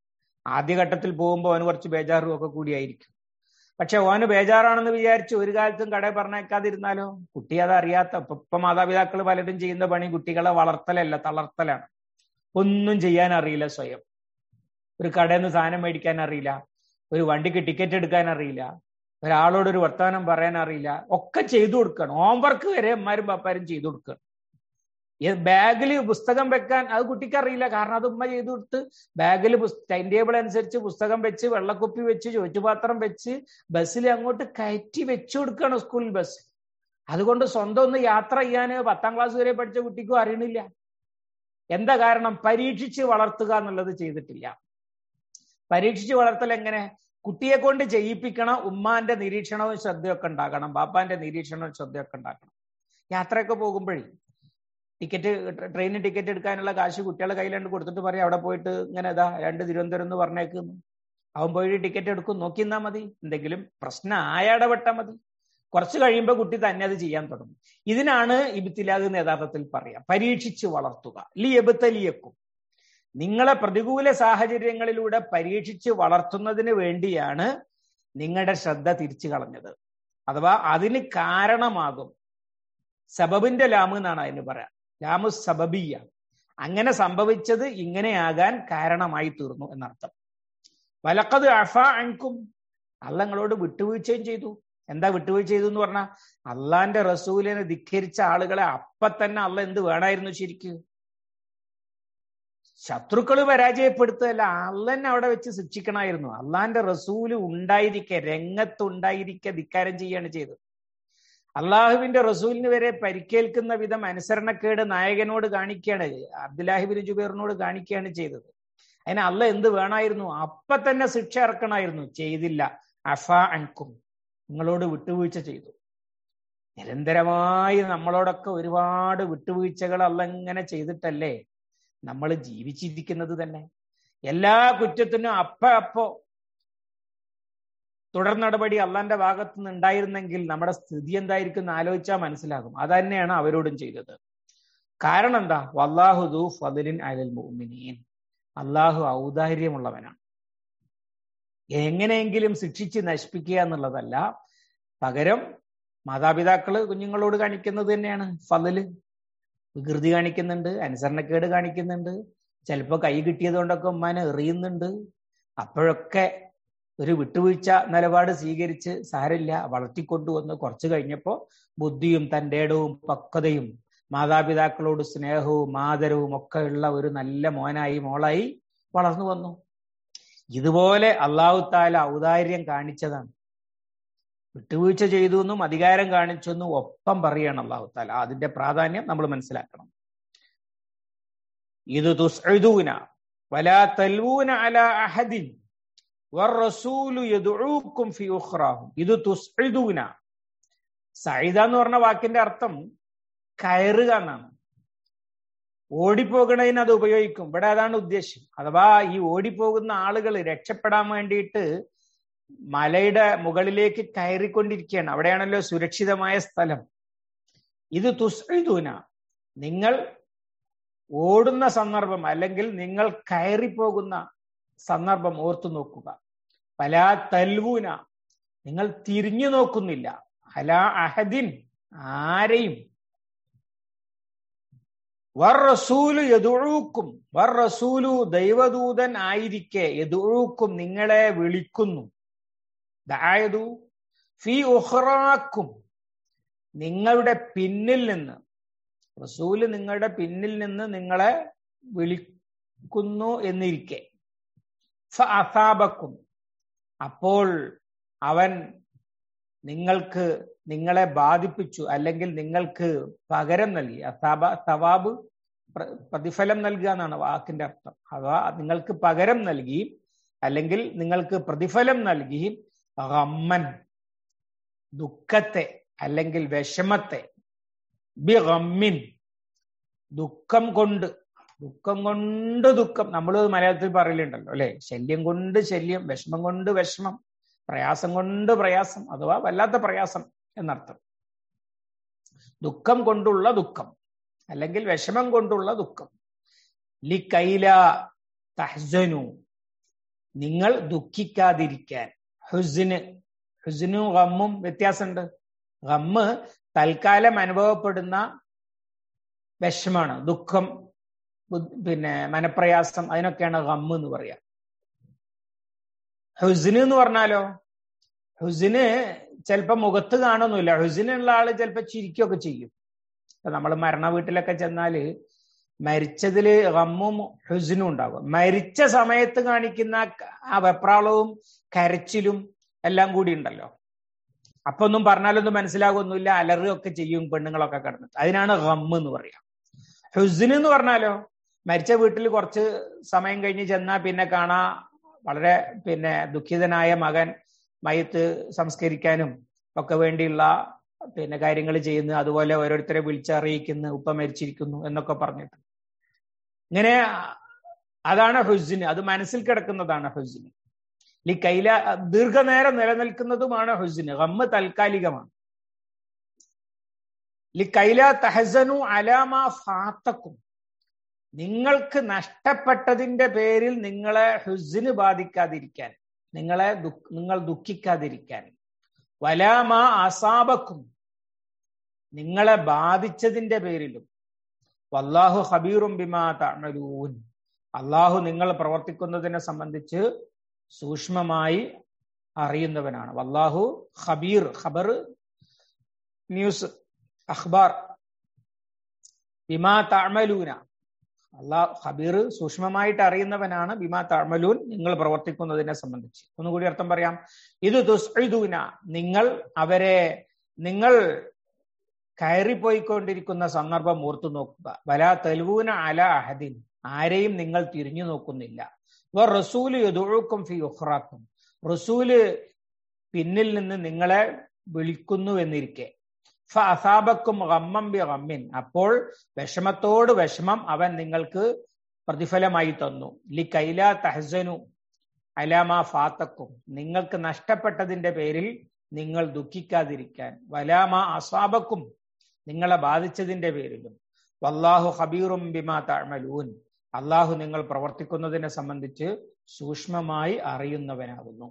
ആദ്യഘട്ടത്തിൽ പോകുമ്പോൾ അവന് കുറച്ച് ബേജാറും ഒക്കെ കൂടിയായിരിക്കും പക്ഷെ ഓന് ബേജാറാണെന്ന് വിചാരിച്ച് ഒരു കാലത്തും കടയിൽ പറഞ്ഞേക്കാതിരുന്നാലോ കുട്ടി അത് അറിയാത്ത ഇപ്പൊ മാതാപിതാക്കൾ പലരും ചെയ്യുന്ന പണി കുട്ടികളെ വളർത്തലല്ല തളർത്തലാണ് ഒന്നും ചെയ്യാൻ അറിയില്ല സ്വയം ഒരു കടയിൽ നിന്ന് സാധനം മേടിക്കാൻ അറിയില്ല ഒരു വണ്ടിക്ക് ടിക്കറ്റ് എടുക്കാൻ അറിയില്ല ഒരാളോട് ഒരു വർത്തമാനം പറയാൻ അറിയില്ല ഒക്കെ ചെയ്തു കൊടുക്കണം ഹോംവർക്ക് വരെ അമ്മാരും പപ്പാരും ചെയ്തു കൊടുക്കണം ബാഗിൽ പുസ്തകം വെക്കാൻ അത് കുട്ടിക്ക് അറിയില്ല കാരണം അത് ഉമ്മ ചെയ്തു കൊടുത്ത് ബാഗിൽ ടൈം ടേബിൾ അനുസരിച്ച് പുസ്തകം വെച്ച് വെള്ളക്കുപ്പി വെച്ച് ചോറ്റുപാത്രം വെച്ച് ബസ്സിൽ അങ്ങോട്ട് കയറ്റി വെച്ചു കൊടുക്കണം സ്കൂളിൽ ബസ് അതുകൊണ്ട് സ്വന്തം ഒന്ന് യാത്ര ചെയ്യാന് പത്താം ക്ലാസ് വരെ പഠിച്ച കുട്ടിക്കും അറിയണില്ല എന്താ കാരണം പരീക്ഷിച്ച് വളർത്തുക എന്നുള്ളത് ചെയ്തിട്ടില്ല പരീക്ഷിച്ച് വളർത്തൽ എങ്ങനെ കുട്ടിയെ കൊണ്ട് ചെയ്യിപ്പിക്കണം ഉമ്മാന്റെ നിരീക്ഷണവും ശ്രദ്ധയൊക്കെ ഉണ്ടാകണം ബാപ്പാന്റെ നിരീക്ഷണവും ശ്രദ്ധയൊക്കെ ഉണ്ടാക്കണം യാത്രയൊക്കെ പോകുമ്പോഴേ ടിക്കറ്റ് ട്രെയിനിന് ടിക്കറ്റ് എടുക്കാനുള്ള കാശ് കുട്ടികളെ കയ്യിലുണ്ട് കൊടുത്തിട്ട് പറയും അവിടെ പോയിട്ട് ഇങ്ങനെ ഇതാ രണ്ട് തിരുവനന്തപുരം എന്ന് പറഞ്ഞേക്കുന്നു അവൻ പോയി ടിക്കറ്റ് എടുക്കും നോക്കി നിന്നാ മതി എന്തെങ്കിലും പ്രശ്നം ആയാടപെട്ടാൽ മതി കുറച്ച് കഴിയുമ്പോൾ കുട്ടി തന്നെ അത് ചെയ്യാൻ തുടങ്ങും ഇതിനാണ് ഇബിത്തിലാഗ് എന്ന് യഥാർത്ഥത്തിൽ പറയാം പരീക്ഷിച്ച് വളർത്തുക ലി എബുത്തലിയക്കും നിങ്ങളെ പ്രതികൂല സാഹചര്യങ്ങളിലൂടെ പരീക്ഷിച്ച് വളർത്തുന്നതിന് വേണ്ടിയാണ് നിങ്ങളുടെ ശ്രദ്ധ തിരിച്ചു കളഞ്ഞത് അഥവാ അതിന് കാരണമാകും സബബിന്റെ ലാമ് എന്നാണ് അതിന് പറയാം ലാമു സബബിയ അങ്ങനെ സംഭവിച്ചത് ഇങ്ങനെയാകാൻ കാരണമായി തീർന്നു എന്നർത്ഥം വലക്കത് അഫ അൻകും അല്ല നിങ്ങളോട് വിട്ടുവീഴ്ചയും ചെയ്തു എന്താ വിട്ടുവീഴ്ച ചെയ്തു എന്ന് പറഞ്ഞാൽ അള്ളാന്റെ റസൂലിനെ ധിഖരിച്ച ആളുകളെ അപ്പൊ തന്നെ അല്ല എന്ത് വേണമായിരുന്നു ശരിക്ക് ശത്രുക്കൾ പരാജയപ്പെടുത്തുകയല്ല അള്ളന്നെ അവിടെ വെച്ച് ശിക്ഷിക്കണമായിരുന്നു അള്ളാന്റെ റസൂല് ഉണ്ടായിരിക്കെ രംഗത്തുണ്ടായിരിക്കെ ധിക്കാരം ചെയ്യാണ് ചെയ്തത് അള്ളാഹുവിന്റെ റസൂലിന് വരെ പരിക്കേൽക്കുന്ന വിധം അനുസരണക്കേട് നായകനോട് കാണിക്കുകയാണ് അബ്ദുലാഹിബിൻ ജുബൈറിനോട് കാണിക്കുകയാണ് ചെയ്തത് അതിന് അല്ല എന്ത് വേണമായിരുന്നു അപ്പൊ തന്നെ ശിക്ഷ ഇറക്കണമായിരുന്നു ചെയ്തില്ല അഫ അൻകും നിങ്ങളോട് വിട്ടുവീഴ്ച ചെയ്തു നിരന്തരമായി നമ്മളോടൊക്കെ ഒരുപാട് വിട്ടുവീഴ്ചകൾ അല്ല ഇങ്ങനെ ചെയ്തിട്ടല്ലേ നമ്മൾ ജീവിച്ചിരിക്കുന്നത് തന്നെ എല്ലാ കുറ്റത്തിനും അപ്പ അപ്പോ തുടർ നടപടി അള്ളാന്റെ ഭാഗത്തു നിന്ന് ഉണ്ടായിരുന്നെങ്കിൽ നമ്മുടെ സ്ഥിതി എന്തായിരിക്കും എന്ന് ആലോചിച്ചാൽ മനസ്സിലാകും അതന്നെയാണ് അവരോടും ചെയ്തത് കാരണം എന്താ വല്ലാഹുദു ഫലിൻ അലൽ മുഅ്മിനീൻ അള്ളാഹു ഔദാര്യമുള്ളവനാണ് എങ്ങനെയെങ്കിലും ശിക്ഷിച്ച് നശിപ്പിക്കുക എന്നുള്ളതല്ല പകരം മാതാപിതാക്കള് കുഞ്ഞുങ്ങളോട് കാണിക്കുന്നത് തന്നെയാണ് ഫലില് വികൃതി കാണിക്കുന്നുണ്ട് അനുസരണക്കേട് കാണിക്കുന്നുണ്ട് ചിലപ്പോ കൈ കിട്ടിയത് കൊണ്ടൊക്കെ ഉമ്മാനെ എറിയുന്നുണ്ട് അപ്പോഴൊക്കെ ഒരു വിട്ടുവീഴ്ച നിലപാട് സ്വീകരിച്ച് സാരില്ല വളർത്തിക്കൊണ്ടുവന്ന് കുറച്ചു കഴിഞ്ഞപ്പോ ബുദ്ധിയും തൻ്റെ ഇടവും പക്വതയും മാതാപിതാക്കളോട് സ്നേഹവും ആദരവും ഒക്കെ ഉള്ള ഒരു നല്ല മോനായി മോളായി വളർന്നു വന്നു ഇതുപോലെ അള്ളാഹു താല ഔദാര്യം കാണിച്ചതാണ് വിട്ടുവീഴ്ച ചെയ്തു എന്നും അധികാരം കാണിച്ചു എന്നും ഒപ്പം പറയാണ് അള്ളാഹു താല അതിന്റെ പ്രാധാന്യം നമ്മൾ മനസ്സിലാക്കണം ഇത് തുസ്അദൂന വലാ തൽവൂന അല അഹദിൻ വറസൂലു യദുഊക്കും ഫി ഉഖ്റാഹും ഇത് തുസ്ഇദൂന സൈദ എന്ന് പറഞ്ഞ വാക്കിന്റെ അർത്ഥം കയറുക എന്നാണ് ഓടിപ്പോകണതിന് അത് ഉപയോഗിക്കും ഇവിടെ അതാണ് ഉദ്ദേശ്യം അഥവാ ഈ ഓടിപ്പോകുന്ന ആളുകൾ രക്ഷപ്പെടാൻ വേണ്ടിയിട്ട് മലയുടെ മുകളിലേക്ക് കയറിക്കൊണ്ടിരിക്കുകയാണ് അവിടെയാണല്ലോ സുരക്ഷിതമായ സ്ഥലം ഇത് തുസ്ഇദൂന നിങ്ങൾ ഓടുന്ന സന്ദർഭം അല്ലെങ്കിൽ നിങ്ങൾ കയറിപ്പോകുന്ന സന്ദർഭം ഓർത്തു നോക്കുക പല തൽവൂന നിങ്ങൾ തിരിഞ്ഞു നോക്കുന്നില്ല അല അഹദിൻ ആരെയും വർ റസൂലു യദുഴൂക്കും വർ റസൂലു ദൈവദൂതൻ ആയിരിക്കെ യദുഴൂക്കും നിങ്ങളെ വിളിക്കുന്നു ദായതു ഫി ഉഹ്റാക്കും നിങ്ങളുടെ പിന്നിൽ നിന്ന് റസൂല് നിങ്ങളുടെ പിന്നിൽ നിന്ന് നിങ്ങളെ വിളിക്കുന്നു എന്നിരിക്കെ അസാബക്കും അപ്പോൾ അവൻ നിങ്ങൾക്ക് നിങ്ങളെ ബാധിപ്പിച്ചു അല്ലെങ്കിൽ നിങ്ങൾക്ക് പകരം നൽകി അസാബ സവാബ് പ്രതിഫലം നൽകുക എന്നാണ് വാക്കിന്റെ അർത്ഥം അഥവാ നിങ്ങൾക്ക് പകരം നൽകി അല്ലെങ്കിൽ നിങ്ങൾക്ക് പ്രതിഫലം നൽകി റമ്മൻ ദുഃഖത്തെ അല്ലെങ്കിൽ വിഷമത്തെ ബി റമ്മിൻ ദുഃഖം കൊണ്ട് ദുഃഖം കൊണ്ട് ദുഃഖം നമ്മൾ മലയാളത്തിൽ പറയലുണ്ടല്ലോ അല്ലെ ശല്യം കൊണ്ട് ശല്യം വിഷമം കൊണ്ട് വിഷമം പ്രയാസം കൊണ്ട് പ്രയാസം അഥവാ വല്ലാത്ത പ്രയാസം എന്നർത്ഥം ദുഃഖം കൊണ്ടുള്ള ദുഃഖം അല്ലെങ്കിൽ വിഷമം കൊണ്ടുള്ള ദുഃഖം ലി കൈല തഹ്സനു നിങ്ങൾ ദുഃഖിക്കാതിരിക്കാൻ ഹുസിന് ഹുസിനും ഗമ്മും വ്യത്യാസമുണ്ട് ഗമ്മ് തൽക്കാലം അനുഭവപ്പെടുന്ന വിഷമാണ് ദുഃഖം പിന്നെ മനപ്രയാസം അതിനൊക്കെയാണ് ഗമ്മ് എന്ന് പറയാ ഹുസിന് എന്ന് പറഞ്ഞാലോ ഹുസിന് ചിലപ്പോ മുഖത്ത് കാണുന്നില്ല ഹുസിനുള്ള ആള് ചിലപ്പോ ചിരിക്കുകയൊക്കെ ചെയ്യും നമ്മൾ മരണ വീട്ടിലൊക്കെ ചെന്നാല് മരിച്ചതില് ഗമ്മും ഹുസിനും ഉണ്ടാകും മരിച്ച സമയത്ത് കാണിക്കുന്ന ആ വെപ്രാളവും കരച്ചിലും എല്ലാം കൂടി ഉണ്ടല്ലോ അപ്പൊ ഒന്നും പറഞ്ഞാലൊന്നും മനസ്സിലാകൊന്നുമില്ല അലറുകയൊക്കെ ചെയ്യും പെണ്ണുങ്ങളൊക്കെ കിടന്നിട്ട് അതിനാണ് ഗമ്മ് എന്ന് പറയാം ഹുസിന് എന്ന് പറഞ്ഞാലോ മരിച്ച വീട്ടിൽ കുറച്ച് സമയം കഴിഞ്ഞ് ചെന്നാൽ പിന്നെ കാണാ വളരെ പിന്നെ ദുഃഖിതനായ മകൻ മയത്ത് സംസ്കരിക്കാനും ഒക്കെ വേണ്ടിയുള്ള പിന്നെ കാര്യങ്ങൾ ചെയ്യുന്നു അതുപോലെ ഓരോരുത്തരെ വിളിച്ചറിയിക്കുന്നു ഉപ്പ മരിച്ചിരിക്കുന്നു എന്നൊക്കെ പറഞ്ഞിട്ട് ഇങ്ങനെ അതാണ് ഹുസിന് അത് മനസ്സിൽ കിടക്കുന്നതാണ് ഹുസിന് ഈ കൈല ദീർഘനേരം നിലനിൽക്കുന്നതുമാണ് ഹുസിന് ഗമ്മ് താൽക്കാലികമാണ് ലി കൈല തഹസനു അലാമ ഫാത്തക്കും നിങ്ങൾക്ക് നഷ്ടപ്പെട്ടതിന്റെ പേരിൽ നിങ്ങളെ ഹുസിന് ബാധിക്കാതിരിക്കാൻ നിങ്ങളെ നിങ്ങൾ ദുഃഖിക്കാതിരിക്കാൻ വലാമ അസാബക്കും നിങ്ങളെ ബാധിച്ചതിന്റെ പേരിലും വല്ലാഹു ഹബീറും ബിമാ തഅമലൂൻ അള്ളാഹു നിങ്ങൾ പ്രവർത്തിക്കുന്നതിനെ സംബന്ധിച്ച് സൂക്ഷ്മമായി അറിയുന്നവനാണ് വല്ലാഹു ഖബീർ ഖബർ ന്യൂസ് അഖ്ബാർ ബിമാ തഅമലൂന അള്ളാഹ് ഖബീർ സൂക്ഷ്മമായിട്ട് അറിയുന്നവനാണ് ബിമാ തഅമലൂൻ നിങ്ങൾ പ്രവർത്തിക്കുന്നതിനെ സംബന്ധിച്ച് ഒന്നുകൂടി അർത്ഥം പറയാം ഇത് തുസ്ഇദൂന നിങ്ങൾ അവരെ നിങ്ങൾ കയറിപ്പോയിക്കൊണ്ടിരിക്കുന്ന സന്ദർഭം ഓർത്തു നോക്കുക വലാ തെൽവൂന അല അഹദിൻ ആരെയും നിങ്ങൾ തിരിഞ്ഞു നോക്കുന്നില്ല വ റസൂല് യദുഴുക്കും ഫി ഉഹ്റാക്കും റസൂല് പിന്നിൽ നിന്ന് നിങ്ങളെ വിളിക്കുന്നു എന്നിരിക്കെ ഫ അസാബക്കും ഗമ്മം ബി ഗമ്മിൻ അപ്പോൾ വിഷമത്തോട് വിഷമം അവൻ നിങ്ങൾക്ക് പ്രതിഫലമായി തന്നു ലി കൈല തഹസനു അലാമ ഫാത്തക്കും നിങ്ങൾക്ക് നഷ്ടപ്പെട്ടതിന്റെ പേരിൽ നിങ്ങൾ ദുഃഖിക്കാതിരിക്കാൻ വലാമ അസാബക്കും നിങ്ങളെ ബാധിച്ചതിന്റെ പേരിലും വല്ലാഹു ഹബീറും ബിമാ തഅമലൂൻ അള്ളാഹു നിങ്ങൾ പ്രവർത്തിക്കുന്നതിനെ സംബന്ധിച്ച് സൂക്ഷ്മമായി അറിയുന്നവനാകുന്നു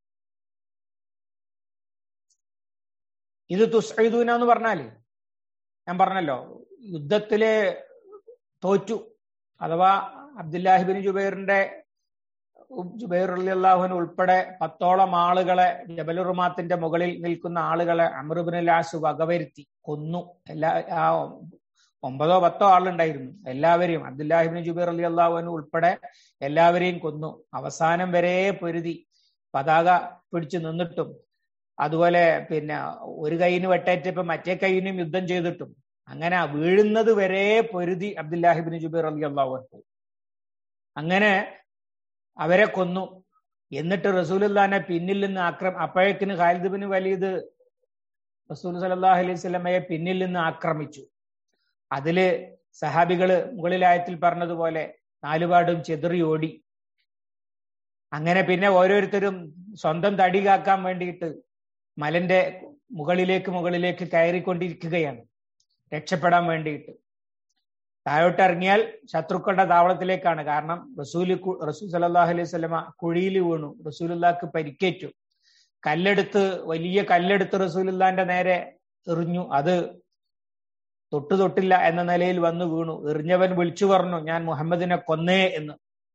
ഇത് തുസ്ഐദൂന എന്ന് പറഞ്ഞാല് ഞാൻ പറഞ്ഞല്ലോ യുദ്ധത്തില് തോറ്റു അഥവാ അബ്ദുല്ലാഹിബിൻ ജുബൈറിന്റെ ജുബൈർ അള്ളാഹുവിന് ഉൾപ്പെടെ പത്തോളം ആളുകളെ ജബലുറുമാത്തിന്റെ മുകളിൽ നിൽക്കുന്ന ആളുകളെ അമറുബിനുലാസ് വകവരുത്തി കൊന്നു എല്ലാ ആ ഒമ്പതോ പത്തോ ആളുണ്ടായിരുന്നു എല്ലാവരെയും അബ്ദുല്ലാഹിബിൻ ജുബൈർ അലി അള്ളാഹുവിന് ഉൾപ്പെടെ എല്ലാവരെയും കൊന്നു അവസാനം വരെ പൊരുതി പതാക പിടിച്ചു നിന്നിട്ടും അതുപോലെ പിന്നെ ഒരു കൈയിന് വെട്ടേറ്റപ്പോ മറ്റേ കൈയിനും യുദ്ധം ചെയ്തിട്ടും അങ്ങനെ വീഴുന്നത് വരെ പൊരുതി അബ്ദുല്ലാഹിബിൻ ജുബൈർ അലി അള്ളാഹു അങ്ങനെ അവരെ കൊന്നു എന്നിട്ട് റസൂലുല്ലാനെ പിന്നിൽ നിന്ന് ആക്രം അപ്പോഴേക്കിന് ഖാലിദ് ബിൻ വലീദ് റസൂൽ സലാഹു അലൈഹി സ്വലമയെ പിന്നിൽ നിന്ന് ആക്രമിച്ചു അതില് സഹാബികള് മുകളിലായത്തിൽ പറഞ്ഞതുപോലെ നാലുപാടും ചെതറി ഓടി അങ്ങനെ പിന്നെ ഓരോരുത്തരും സ്വന്തം തടി കാക്കാൻ വേണ്ടിയിട്ട് മലന്റെ മുകളിലേക്ക് മുകളിലേക്ക് കയറിക്കൊണ്ടിരിക്കുകയാണ് രക്ഷപ്പെടാൻ വേണ്ടിയിട്ട് താഴോട്ട് ഇറങ്ങിയാൽ ശത്രുക്കളുടെ താവളത്തിലേക്കാണ് കാരണം റസൂൽ റസൂൽ സലാഹു അലൈഹി സ്വലമ കുഴിയിൽ വീണു റസൂലുല്ലാക്ക് പരിക്കേറ്റു കല്ലെടുത്ത് വലിയ കല്ലെടുത്ത് റസൂലുല്ലാന്റെ നേരെ എറിഞ്ഞു അത് തൊട്ടു തൊട്ടില്ല എന്ന നിലയിൽ വന്നു വീണു എറിഞ്ഞവൻ വിളിച്ചു പറഞ്ഞു ഞാൻ മുഹമ്മദിനെ കൊന്നേ എന്ന്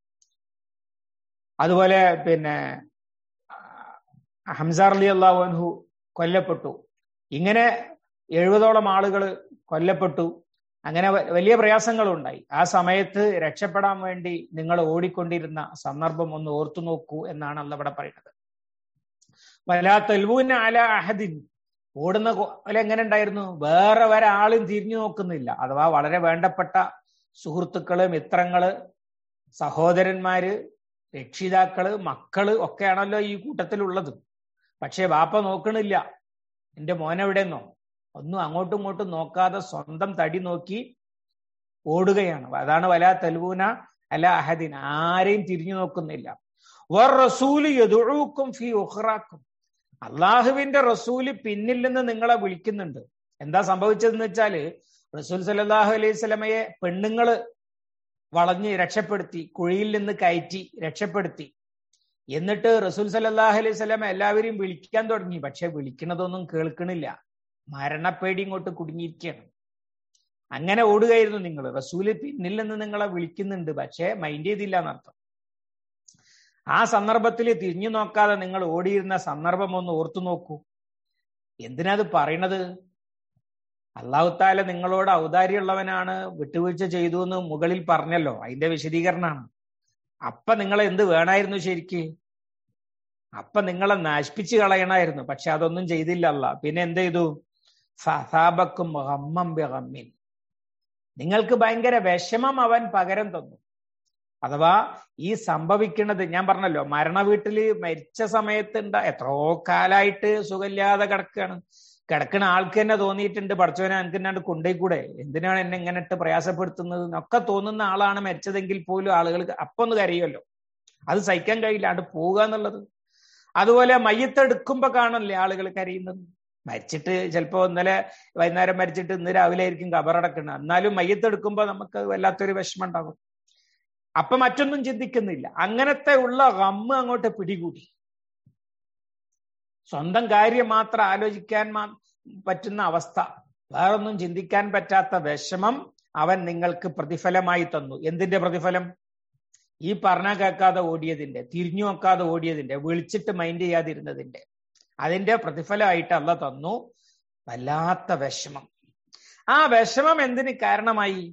അതുപോലെ പിന്നെ ഹംസാർ അലി അള്ളാഹു കൊല്ലപ്പെട്ടു ഇങ്ങനെ എഴുപതോളം ആളുകൾ കൊല്ലപ്പെട്ടു അങ്ങനെ വലിയ പ്രയാസങ്ങളുണ്ടായി ആ സമയത്ത് രക്ഷപ്പെടാൻ വേണ്ടി നിങ്ങൾ ഓടിക്കൊണ്ടിരുന്ന സന്ദർഭം ഒന്ന് ഓർത്തു നോക്കൂ എന്നാണ് അന്ന് ഇവിടെ പറയുന്നത് വലാ തെൽവൂന അല അഹദിൻ ഓടുന്ന പോലെ എങ്ങനെ ഉണ്ടായിരുന്നു വേറെ ഒരാളും തിരിഞ്ഞു നോക്കുന്നില്ല അഥവാ വളരെ വേണ്ടപ്പെട്ട സുഹൃത്തുക്കള് മിത്രങ്ങള് സഹോദരന്മാര് രക്ഷിതാക്കള് മക്കള് ഒക്കെയാണല്ലോ ഈ കൂട്ടത്തിലുള്ളത് പക്ഷെ വാപ്പ നോക്കണില്ല എന്റെ മോനെവിടെന്നോ ഒന്നും അങ്ങോട്ടും ഇങ്ങോട്ടും നോക്കാതെ സ്വന്തം തടി നോക്കി ഓടുകയാണ് അതാണ് വല തെൽവൂന അല അഹദിൻ ആരെയും തിരിഞ്ഞു നോക്കുന്നില്ല വർ റസൂല് യദുഴൂക്കും ഫി ഉഹ്റാക്കും അള്ളാഹുവിന്റെ റസൂല് പിന്നിൽ നിന്ന് നിങ്ങളെ വിളിക്കുന്നുണ്ട് എന്താ സംഭവിച്ചതെന്ന് വെച്ചാല് റസൂൽ സലാഹു അലൈഹി സ്വലമയെ പെണ്ണുങ്ങള് വളഞ്ഞ് രക്ഷപ്പെടുത്തി കുഴിയിൽ നിന്ന് കയറ്റി രക്ഷപ്പെടുത്തി എന്നിട്ട് റസൂൽ സല്ലാഹു അലൈഹി സ്വലാം എല്ലാവരെയും വിളിക്കാൻ തുടങ്ങി പക്ഷെ വിളിക്കണതൊന്നും കേൾക്കണില്ല മരണപ്പേടി ഇങ്ങോട്ട് കുടുങ്ങിയിരിക്കുകയാണ് അങ്ങനെ ഓടുകയായിരുന്നു നിങ്ങൾ റസൂല് പിന്നിൽ നിന്ന് നിങ്ങളെ വിളിക്കുന്നുണ്ട് പക്ഷെ മൈൻഡ് ചെയ്തില്ല എന്നർത്ഥം ആ സന്ദർഭത്തിൽ തിരിഞ്ഞു നോക്കാതെ നിങ്ങൾ ഓടിയിരുന്ന സന്ദർഭം ഒന്ന് ഓർത്തു നോക്കൂ എന്തിനത് പറയണത് അള്ളാഹുത്താല നിങ്ങളോട് ഔദാര്യമുള്ളവനാണ് വിട്ടുവീഴ്ച ചെയ്തു എന്ന് മുകളിൽ പറഞ്ഞല്ലോ അതിന്റെ വിശദീകരണമാണ് അപ്പൊ നിങ്ങൾ എന്ത് വേണമായിരുന്നു ശരിക്ക് അപ്പൊ നിങ്ങളെ നശിപ്പിച്ചു കളയണമായിരുന്നു പക്ഷെ അതൊന്നും ചെയ്തില്ല അല്ല പിന്നെ എന്ത് ചെയ്തു ഫസാബക്കും ഹമ്മം ബിഹമ്മിൻ നിങ്ങൾക്ക് ഭയങ്കര വിഷമം അവൻ പകരം തന്നു അഥവാ ഈ സംഭവിക്കുന്നത് ഞാൻ പറഞ്ഞല്ലോ മരണ വീട്ടില് മരിച്ച സമയത്ത് ഉണ്ടാ എത്രയോ കാലായിട്ട് സുഖമില്ലാതെ കിടക്കുകയാണ് കിടക്കുന്ന ആൾക്ക് തന്നെ തോന്നിയിട്ടുണ്ട് പഠിച്ചവനെ എനിക്ക് എന്നാണ്ട് കൊണ്ടേക്കൂടെ എന്തിനാണ് എന്നെ ഇങ്ങനെ ഇട്ട് പ്രയാസപ്പെടുത്തുന്നത് എന്നൊക്കെ തോന്നുന്ന ആളാണ് മരിച്ചതെങ്കിൽ പോലും ആളുകൾ അപ്പൊ ഒന്ന് കരയുമല്ലോ അത് സഹിക്കാൻ കഴിയില്ല അത് പോവുക എന്നുള്ളത് അതുപോലെ മയ്യത്തെടുക്കുമ്പോ കാണല്ലേ ആളുകൾ കരയുന്നത് മരിച്ചിട്ട് ചിലപ്പോ ഇന്നലെ വൈകുന്നേരം മരിച്ചിട്ട് ഇന്ന് രാവിലെ ആയിരിക്കും കബറടക്കുന്നത് എന്നാലും മയ്യത്തെടുക്കുമ്പോ നമുക്ക് വല്ലാത്തൊരു വിഷമം ഉണ്ടാകും അപ്പൊ മറ്റൊന്നും ചിന്തിക്കുന്നില്ല അങ്ങനത്തെ ഉള്ള ഗമ്മ് അങ്ങോട്ട് പിടികൂടി സ്വന്തം കാര്യം മാത്രം ആലോചിക്കാൻ പറ്റുന്ന അവസ്ഥ വേറൊന്നും ചിന്തിക്കാൻ പറ്റാത്ത വിഷമം അവൻ നിങ്ങൾക്ക് പ്രതിഫലമായി തന്നു എന്തിന്റെ പ്രതിഫലം ഈ പറഞ്ഞ കേൾക്കാതെ ഓടിയതിന്റെ തിരിഞ്ഞു നോക്കാതെ ഓടിയതിന്റെ വിളിച്ചിട്ട് മൈൻഡ് ചെയ്യാതിരുന്നതിന്റെ അതിന്റെ പ്രതിഫലമായിട്ട് അല്ല തന്നു വല്ലാത്ത വിഷമം ആ വിഷമം എന്തിന് കാരണമായി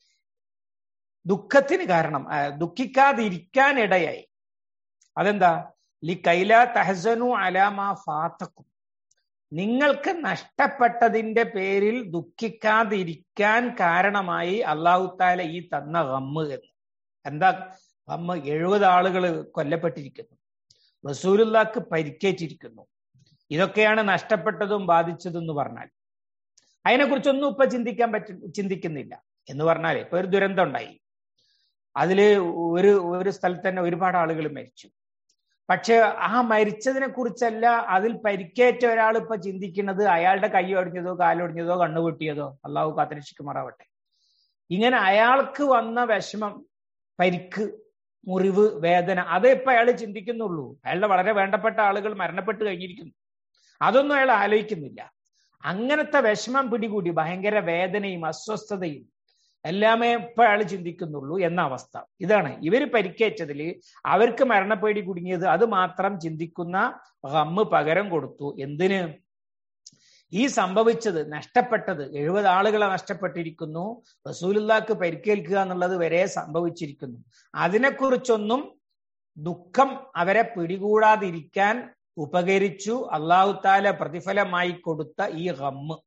ദുഃഖത്തിന് കാരണം ദുഃഖിക്കാതിരിക്കാൻ ഇടയായി അതെന്താ ലി കൈല തഹസനു അലാമാ ഫാത്തക്കും നിങ്ങൾക്ക് നഷ്ടപ്പെട്ടതിന്റെ പേരിൽ ദുഃഖിക്കാതിരിക്കാൻ കാരണമായി അള്ളാഹുത്താല ഈ തന്ന ഗമ്മ് എന്ന് എന്താ ഗമ്മ് എഴുപത് ആളുകൾ കൊല്ലപ്പെട്ടിരിക്കുന്നു റസൂലുല്ലാക്ക് പരിക്കേറ്റിരിക്കുന്നു ഇതൊക്കെയാണ് നഷ്ടപ്പെട്ടതും ബാധിച്ചതും എന്ന് പറഞ്ഞാൽ അതിനെക്കുറിച്ചൊന്നും ഇപ്പൊ ചിന്തിക്കാൻ പറ്റും ചിന്തിക്കുന്നില്ല എന്ന് പറഞ്ഞാൽ ഇപ്പൊ ഒരു ദുരന്തം ഉണ്ടായി അതില് ഒരു ഒരു സ്ഥലത്ത് തന്നെ ഒരുപാട് ആളുകൾ മരിച്ചു പക്ഷെ ആ മരിച്ചതിനെ കുറിച്ചല്ല അതിൽ പരിക്കേറ്റ ഒരാൾ ഇപ്പൊ ചിന്തിക്കുന്നത് അയാളുടെ കൈ ഒടിഞ്ഞതോ കാലൊടിഞ്ഞതോ കണ്ണു പൊട്ടിയതോ അള്ളാഹു കാത്തിരക്ഷിക്കുമാറാവട്ടെ ഇങ്ങനെ അയാൾക്ക് വന്ന വിഷമം പരിക്ക് മുറിവ് വേദന അതേ ഇപ്പൊ അയാൾ ചിന്തിക്കുന്നുള്ളൂ അയാളുടെ വളരെ വേണ്ടപ്പെട്ട ആളുകൾ മരണപ്പെട്ട് കഴിഞ്ഞിരിക്കുന്നു അതൊന്നും അയാൾ ആലോചിക്കുന്നില്ല അങ്ങനത്തെ വിഷമം പിടികൂടി ഭയങ്കര വേദനയും അസ്വസ്ഥതയും എല്ലാമേ ഇപ്പൊ അയാൾ ചിന്തിക്കുന്നുള്ളൂ എന്ന അവസ്ഥ ഇതാണ് ഇവര് പരിക്കേറ്റതിൽ അവർക്ക് മരണപ്പേടി കുടുങ്ങിയത് അത് മാത്രം ചിന്തിക്കുന്ന ഹമ്മ് പകരം കൊടുത്തു എന്തിന് ഈ സംഭവിച്ചത് നഷ്ടപ്പെട്ടത് എഴുപത് ആളുകളെ നഷ്ടപ്പെട്ടിരിക്കുന്നു റസൂലുല്ലാക്ക് പരിക്കേൽക്കുക എന്നുള്ളത് വരെ സംഭവിച്ചിരിക്കുന്നു അതിനെക്കുറിച്ചൊന്നും ദുഃഖം അവരെ പിടികൂടാതിരിക്കാൻ ഉപകരിച്ചു അള്ളാഹുത്താല പ്രതിഫലമായി കൊടുത്ത ഈ ഹമ്മ്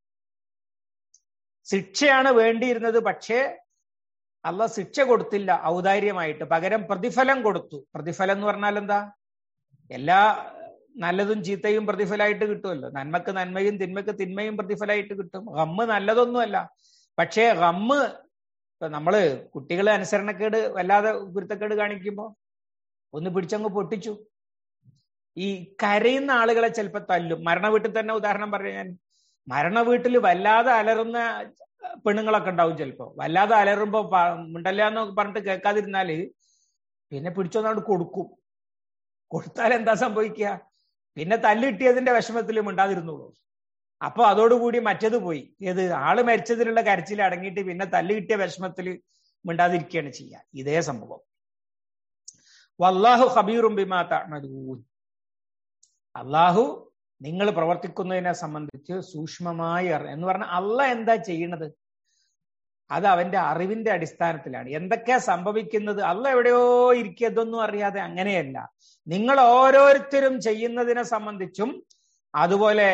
ശിക്ഷയാണ് വേണ്ടിയിരുന്നത് പക്ഷേ അല്ല ശിക്ഷ കൊടുത്തില്ല ഔദാര്യമായിട്ട് പകരം പ്രതിഫലം കൊടുത്തു പ്രതിഫലം എന്ന് പറഞ്ഞാൽ എന്താ എല്ലാ നല്ലതും ചീത്തയും പ്രതിഫലമായിട്ട് കിട്ടുമല്ലോ നന്മക്ക് നന്മയും തിന്മക്ക് തിന്മയും പ്രതിഫലമായിട്ട് കിട്ടും ഗമ്മ് നല്ലതൊന്നുമല്ല പക്ഷേ ഗമ്മ് ഇപ്പൊ നമ്മള് കുട്ടികളെ അനുസരണക്കേട് വല്ലാതെ ഗുരുത്തക്കേട് കാണിക്കുമ്പോ ഒന്ന് പിടിച്ചങ്ങ് പൊട്ടിച്ചു ഈ കരയുന്ന ആളുകളെ ചിലപ്പോ തല്ലും മരണ വീട്ടിൽ തന്നെ ഉദാഹരണം പറയാൻ ഞാൻ മരണ വീട്ടിൽ വല്ലാതെ അലറുന്ന പെണ്ണുങ്ങളൊക്കെ ഉണ്ടാവും ചിലപ്പോ വല്ലാതെ അലറുമ്പോ മിണ്ടല്ല എന്ന് പറഞ്ഞിട്ട് കേൾക്കാതിരുന്നാല് പിന്നെ പിടിച്ചൊന്നാണ്ട് കൊടുക്കും കൊടുത്താൽ എന്താ സംഭവിക്കുക പിന്നെ തല്ല് കിട്ടിയതിന്റെ വിഷമത്തിൽ മിണ്ടാതിരുന്നുള്ളൂ അപ്പൊ അതോടുകൂടി മറ്റത് പോയി ഏത് ആള് മരിച്ചതിലുള്ള കരച്ചിൽ അടങ്ങിയിട്ട് പിന്നെ തല്ല് കിട്ടിയ വിഷമത്തിൽ മിണ്ടാതിരിക്കുകയാണ് ചെയ്യുക ഇതേ സംഭവം വല്ലാഹു ഖബീറും ബിമാ തഅമലൂൻ അള്ളാഹു നിങ്ങൾ പ്രവർത്തിക്കുന്നതിനെ സംബന്ധിച്ച് സൂക്ഷ്മമായി എന്ന് പറഞ്ഞാൽ അല്ല എന്താ ചെയ്യണത് അത് അവന്റെ അറിവിന്റെ അടിസ്ഥാനത്തിലാണ് എന്തൊക്കെയാ സംഭവിക്കുന്നത് അല്ല എവിടെയോ ഇരിക്കുക ഇതൊന്നും അറിയാതെ അങ്ങനെയല്ല നിങ്ങൾ ഓരോരുത്തരും ചെയ്യുന്നതിനെ സംബന്ധിച്ചും അതുപോലെ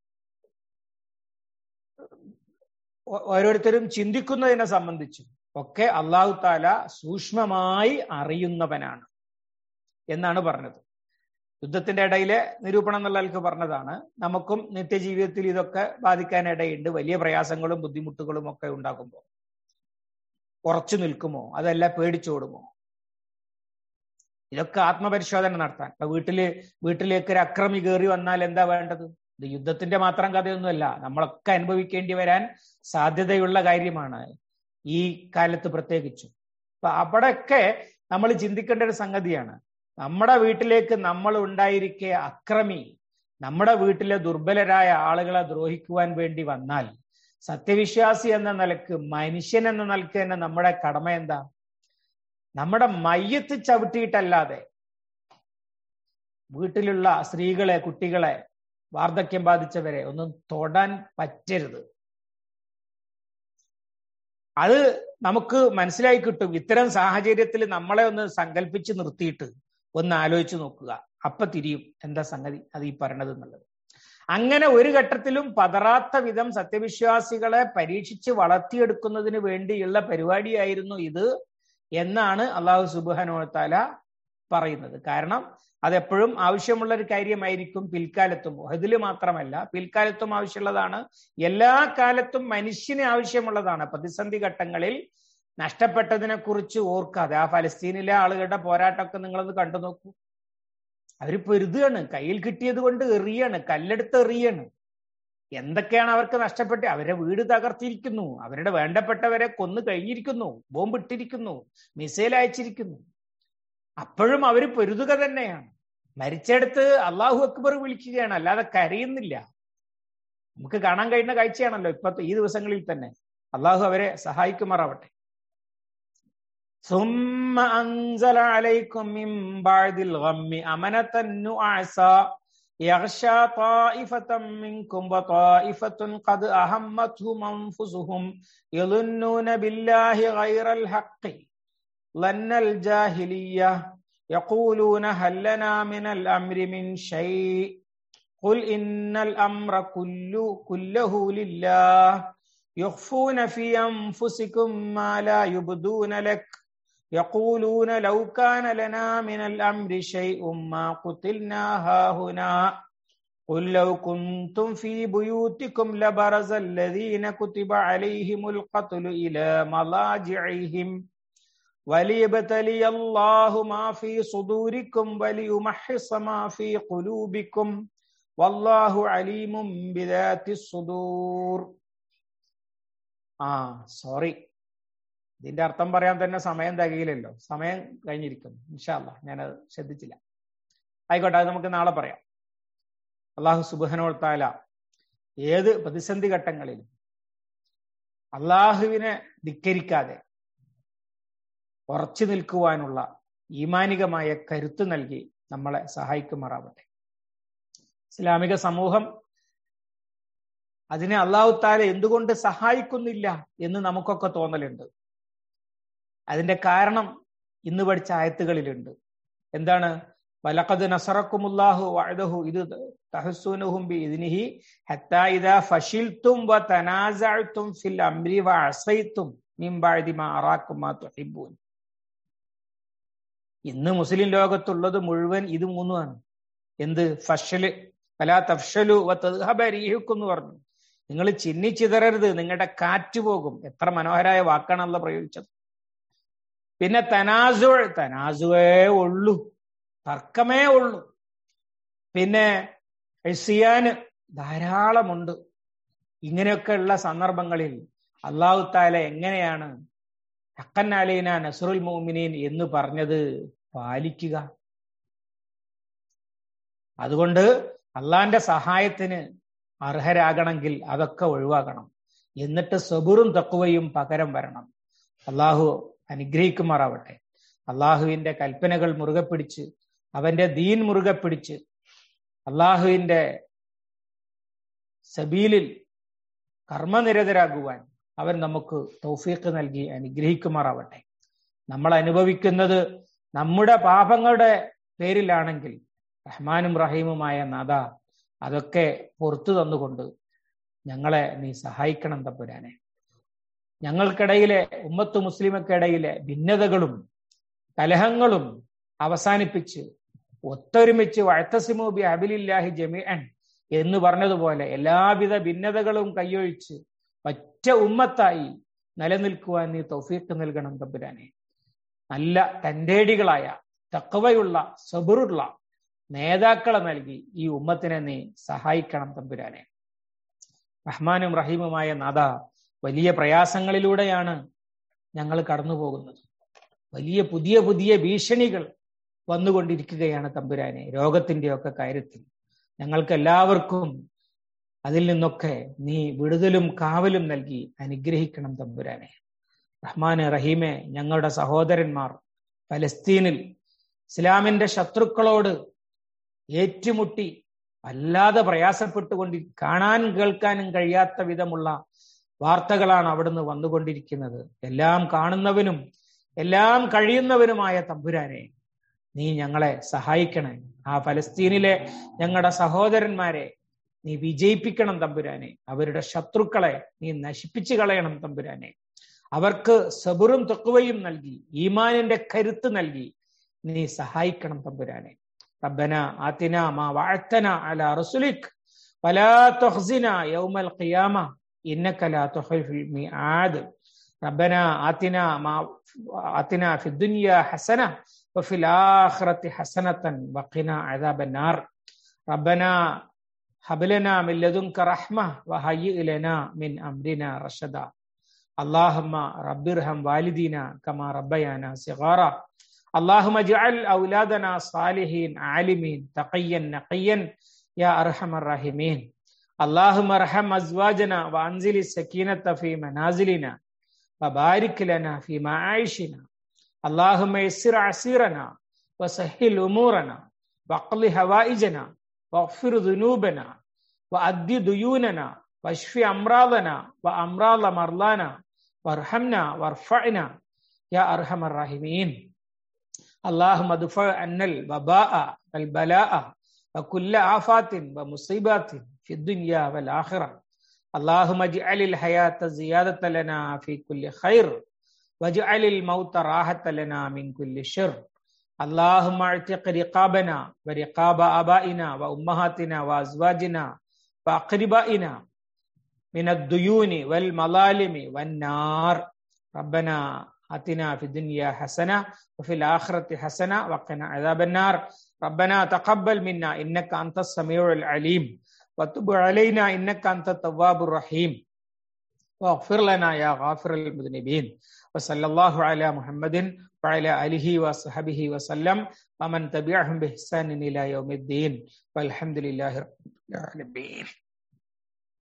ഓരോരുത്തരും ചിന്തിക്കുന്നതിനെ സംബന്ധിച്ചും ഒക്കെ അള്ളാഹു താല സൂക്ഷ്മമായി അറിയുന്നവനാണ് എന്നാണ് പറഞ്ഞത് യുദ്ധത്തിന്റെ ഇടയിലെ നിരൂപണം എന്നുള്ള ആൾക്ക് പറഞ്ഞതാണ് നമുക്കും നിത്യജീവിതത്തിൽ ഇതൊക്കെ ബാധിക്കാനിടയുണ്ട് വലിയ പ്രയാസങ്ങളും ബുദ്ധിമുട്ടുകളും ഒക്കെ ഉണ്ടാകുമ്പോൾ ഉറച്ചു നിൽക്കുമോ അതല്ല പേടിച്ചോടുമോ ഇതൊക്കെ ആത്മപരിശോധന നടത്താൻ ഇപ്പൊ വീട്ടില് വീട്ടിലേക്ക് ഒരു അക്രമി കയറി വന്നാൽ എന്താ വേണ്ടത് ഇത് യുദ്ധത്തിന്റെ മാത്രം കഥയൊന്നുമല്ല നമ്മളൊക്കെ അനുഭവിക്കേണ്ടി വരാൻ സാധ്യതയുള്ള കാര്യമാണ് ഈ കാലത്ത് പ്രത്യേകിച്ചും അപ്പൊ അവിടെയൊക്കെ നമ്മൾ ചിന്തിക്കേണ്ട ഒരു സംഗതിയാണ് നമ്മുടെ വീട്ടിലേക്ക് നമ്മൾ ഉണ്ടായിരിക്കെ അക്രമി നമ്മുടെ വീട്ടിലെ ദുർബലരായ ആളുകളെ ദ്രോഹിക്കുവാൻ വേണ്ടി വന്നാൽ സത്യവിശ്വാസി എന്ന നിലക്ക് മനുഷ്യൻ എന്ന നിലക്ക് തന്നെ നമ്മുടെ കടമ എന്താ നമ്മുടെ മയ്യത്ത് ചവിട്ടിയിട്ടല്ലാതെ വീട്ടിലുള്ള സ്ത്രീകളെ കുട്ടികളെ വാർദ്ധക്യം ബാധിച്ചവരെ ഒന്നും തൊടാൻ പറ്റരുത് അത് നമുക്ക് മനസ്സിലായി കിട്ടും ഇത്തരം സാഹചര്യത്തിൽ നമ്മളെ ഒന്ന് സങ്കല്പിച്ച് നിർത്തിയിട്ട് ഒന്ന് ആലോചിച്ച് നോക്കുക അപ്പൊ തിരിയും എന്താ സംഗതി അത് ഈ പറയണത് എന്നുള്ളത് അങ്ങനെ ഒരു ഘട്ടത്തിലും പതറാത്ത വിധം സത്യവിശ്വാസികളെ പരീക്ഷിച്ച് വളർത്തിയെടുക്കുന്നതിന് വേണ്ടിയുള്ള പരിപാടിയായിരുന്നു ഇത് എന്നാണ് അള്ളാഹു സുബാനോത്താല പറയുന്നത് കാരണം അതെപ്പോഴും ആവശ്യമുള്ള ഒരു കാര്യമായിരിക്കും പിൽക്കാലത്തും ഇതിൽ മാത്രമല്ല പിൽക്കാലത്തും ആവശ്യമുള്ളതാണ് എല്ലാ കാലത്തും മനുഷ്യന് ആവശ്യമുള്ളതാണ് പ്രതിസന്ധി ഘട്ടങ്ങളിൽ നഷ്ടപ്പെട്ടതിനെ കുറിച്ച് ഓർക്കാതെ ആ ഫലസ്തീനിലെ ആളുകളുടെ പോരാട്ടമൊക്കെ നിങ്ങളൊന്ന് കണ്ടു നോക്കൂ അവര് പൊരുതുകയാണ് കയ്യിൽ കിട്ടിയത് കൊണ്ട് എറിയാണ് കല്ലെടുത്ത് എറിയാണ് എന്തൊക്കെയാണ് അവർക്ക് നഷ്ടപ്പെട്ട് അവരെ വീട് തകർത്തിരിക്കുന്നു അവരുടെ വേണ്ടപ്പെട്ടവരെ കൊന്നു കഴിഞ്ഞിരിക്കുന്നു ബോംബിട്ടിരിക്കുന്നു മിസൈൽ അയച്ചിരിക്കുന്നു അപ്പോഴും അവര് പൊരുതുക തന്നെയാണ് മരിച്ചെടുത്ത് അള്ളാഹു അക്ബർ വിളിക്കുകയാണ് അല്ലാതെ കരയുന്നില്ല നമുക്ക് കാണാൻ കഴിയുന്ന കാഴ്ചയാണല്ലോ ഇപ്പത്തെ ഈ ദിവസങ്ങളിൽ തന്നെ അള്ളാഹു അവരെ സഹായിക്കുമാറാവട്ടെ ثم أنزل عليكم من بعد الغم أمنة نعاسا يغشى طائفة منكم وطائفة قد أهمتهم أنفسهم يظنون بالله غير الحق ظن الجاهلية يقولون هل لنا من الأمر من شيء قل إن الأمر كله, كله لله يخفون في أنفسكم ما لا يبدون لك يقولون لو كان لنا من الأمر شيء ما قتلنا هاهنا قل لو كنتم في بيوتكم لبرز الذين كتب عليهم القتل إلى مضاجعهم وليبتلي الله ما في صدوركم وليمحص ما في قلوبكم والله عليم بذات الصدور ആ സോറി ഇതിന്റെ അർത്ഥം പറയാൻ തന്നെ സമയം തികയില്ലല്ലോ സമയം കഴിഞ്ഞിരിക്കുന്നു ഇൻഷാല്ല ഞാനത് ശ്രദ്ധിച്ചില്ല ആയിക്കോട്ടെ അത് നമുക്ക് നാളെ പറയാം അള്ളാഹു സുബാനോത്താല ഏത് പ്രതിസന്ധി ഘട്ടങ്ങളിലും അള്ളാഹുവിനെ ധിക്കരിക്കാതെ ഉറച്ചു നിൽക്കുവാനുള്ള ഈമാനികമായ കരുത്ത് നൽകി നമ്മളെ സഹായിക്കുമാറാവട്ടെ ഇസ്ലാമിക സമൂഹം അതിനെ അള്ളാഹു താല എന്തുകൊണ്ട് സഹായിക്കുന്നില്ല എന്ന് നമുക്കൊക്കെ തോന്നലുണ്ട് അതിന്റെ കാരണം ഇന്ന് പഠിച്ച ആയത്തുകളിലുണ്ട് എന്താണ് വലഖദ് നസറക്കുമുല്ലാഹു വഅദഹു ഇത് തഹസ്സുനഹും ബിഇദ്നിഹി ഹത്താ ഇദാ ഫശിൽതും വ തനാസഅതും ഫിൽ അംരി വ അസൈതും മിൻ ബഅദി മാ അറാക്കും മാ തുഹിബ്ബൂൻ ഇന്ന് മുസ്ലിം ലോകത്തുള്ളത് മുഴുവൻ ഇത് മൂന്നുമാണ് എന്ത് ഫഷല് ഫലാ തഫ്ഷലു വ തദ്ഹബ റീഹുക്കും എന്ന് പറഞ്ഞു നിങ്ങൾ ചിന്നിച്ചിതറരുത് നിങ്ങളുടെ കാറ്റ് പോകും എത്ര മനോഹരായ വാക്കാണല്ലോ പ്രയോഗിച്ചത് പിന്നെ തനാസു തനാസുവേ ഉള്ളൂ തർക്കമേ ഉള്ളൂ പിന്നെ എസിയാന് ധാരാളമുണ്ട് ഇങ്ങനെയൊക്കെ ഉള്ള സന്ദർഭങ്ങളിൽ അള്ളാഹു താല എങ്ങനെയാണ് ഹക്കൻ അലീന നസറുൽ മോമിനീൻ എന്ന് പറഞ്ഞത് പാലിക്കുക അതുകൊണ്ട് അള്ളാന്റെ സഹായത്തിന് അർഹരാകണമെങ്കിൽ അതൊക്കെ ഒഴിവാക്കണം എന്നിട്ട് സബുറും തക്കുവയും പകരം വരണം അള്ളാഹു അനുഗ്രഹിക്കുമാറാവട്ടെ അള്ളാഹുവിന്റെ കൽപ്പനകൾ മുറുകെ പിടിച്ച് അവന്റെ ദീൻ മുറുകെ പിടിച്ച് അള്ളാഹുവിന്റെ സബീലിൽ കർമ്മനിരതരാകുവാൻ അവൻ നമുക്ക് തൗഫീഖ് നൽകി അനുഗ്രഹിക്കുമാറാവട്ടെ നമ്മൾ അനുഭവിക്കുന്നത് നമ്മുടെ പാപങ്ങളുടെ പേരിലാണെങ്കിൽ റഹ്മാനും റഹീമുമായ നാഥ അതൊക്കെ പുറത്തു തന്നുകൊണ്ട് ഞങ്ങളെ നീ സഹായിക്കണം തമ്പുരാനെ ഞങ്ങൾക്കിടയിലെ ഉമ്മത്ത് മുസ്ലിമക്കിടയിലെ ഭിന്നതകളും കലഹങ്ങളും അവസാനിപ്പിച്ച് ഒത്തൊരുമിച്ച് വഴത്തസിമോബി അബിലില്ലാഹി ജമീഅൻ എന്ന് പറഞ്ഞതുപോലെ എല്ലാവിധ ഭിന്നതകളും കൈയൊഴിച്ച് ഒറ്റ ഉമ്മത്തായി നിലനിൽക്കുവാൻ നീ തൗഫീഖ് നൽകണം തമ്പുരാനെ നല്ല തന്റേടികളായ തക്കവയുള്ള സബറുള്ള നേതാക്കളെ നൽകി ഈ ഉമ്മത്തിനെ നീ സഹായിക്കണം തമ്പുരാനെ റഹ്മാനും റഹീമുമായ നാഥ വലിയ പ്രയാസങ്ങളിലൂടെയാണ് ഞങ്ങൾ കടന്നു പോകുന്നത് വലിയ പുതിയ പുതിയ ഭീഷണികൾ വന്നുകൊണ്ടിരിക്കുകയാണ് തമ്പുരാനെ രോഗത്തിന്റെയൊക്കെ കാര്യത്തിൽ ഞങ്ങൾക്ക് എല്ലാവർക്കും അതിൽ നിന്നൊക്കെ നീ വിടുതലും കാവലും നൽകി അനുഗ്രഹിക്കണം തമ്പുരാനെ റഹ്മാനെ റഹീമെ ഞങ്ങളുടെ സഹോദരന്മാർ പലസ്തീനിൽ ഇസ്ലാമിന്റെ ശത്രുക്കളോട് ഏറ്റുമുട്ടി വല്ലാതെ പ്രയാസപ്പെട്ടുകൊണ്ടി കാണാൻ കേൾക്കാനും കഴിയാത്ത വിധമുള്ള വാർത്തകളാണ് അവിടുന്ന് വന്നുകൊണ്ടിരിക്കുന്നത് എല്ലാം കാണുന്നവനും എല്ലാം കഴിയുന്നവനുമായ തമ്പുരാനെ നീ ഞങ്ങളെ സഹായിക്കണേ ആ ഫലസ്തീനിലെ ഞങ്ങളുടെ സഹോദരന്മാരെ നീ വിജയിപ്പിക്കണം തമ്പുരാനെ അവരുടെ ശത്രുക്കളെ നീ നശിപ്പിച്ചു കളയണം തമ്പുരാനെ അവർക്ക് സബുറും തെക്കുവയും നൽകി ഈമാനിന്റെ കരുത്ത് നൽകി നീ സഹായിക്കണം തമ്പുരാനെ ربنا آتنا ما وعدتنا على رسلك ولا تخزنا يوم القيامة إنك لا تخلف الميعاد ربنا آتنا ما آتنا في الدنيا حسنة وفي الآخرة حسنة وقنا عذاب النار ربنا هب لنا من لدنك رحمة وهيئ لنا من أمرنا رشدا اللهم رب ارحم والدينا كما ربيانا صغارا اللهم اجعل اولادنا صالحين عالمين تقيا نقيا يا ارحم الراحمين اللهم ارحم ازواجنا وانزل السكينه في منازلنا وبارك لنا في معايشنا اللهم يسر عسيرنا وسهل امورنا واقض هوائجنا واغفر ذنوبنا وأد ديوننا واشف امراضنا وامراض مرضانا وارحمنا وارفعنا يا ارحم الراحمين اللهم ادفع عنا الوباء والبلاء وكل آفات ومصيبات في الدنيا والآخرة اللهم اجعل الحياة زيادة لنا في كل خير واجعل الموت راحة لنا من كل شر اللهم اعتق رقابنا ورقاب آبائنا وأمهاتنا وأزواجنا وأقربائنا من الديون والمظالم والنار ربنا آتنا في الدنيا حسنة وفي الآخرة حسنة وقنا عذاب النار ربنا تقبل منا إنك أنت السميع العليم وتب علينا إنك أنت التواب الرحيم واغفر لنا يا غافر المذنبين وصلى الله على محمد وعلى آله وصحبه وسلم ومن تبعهم بإحسان إلى يوم الدين والحمد لله رب العالمين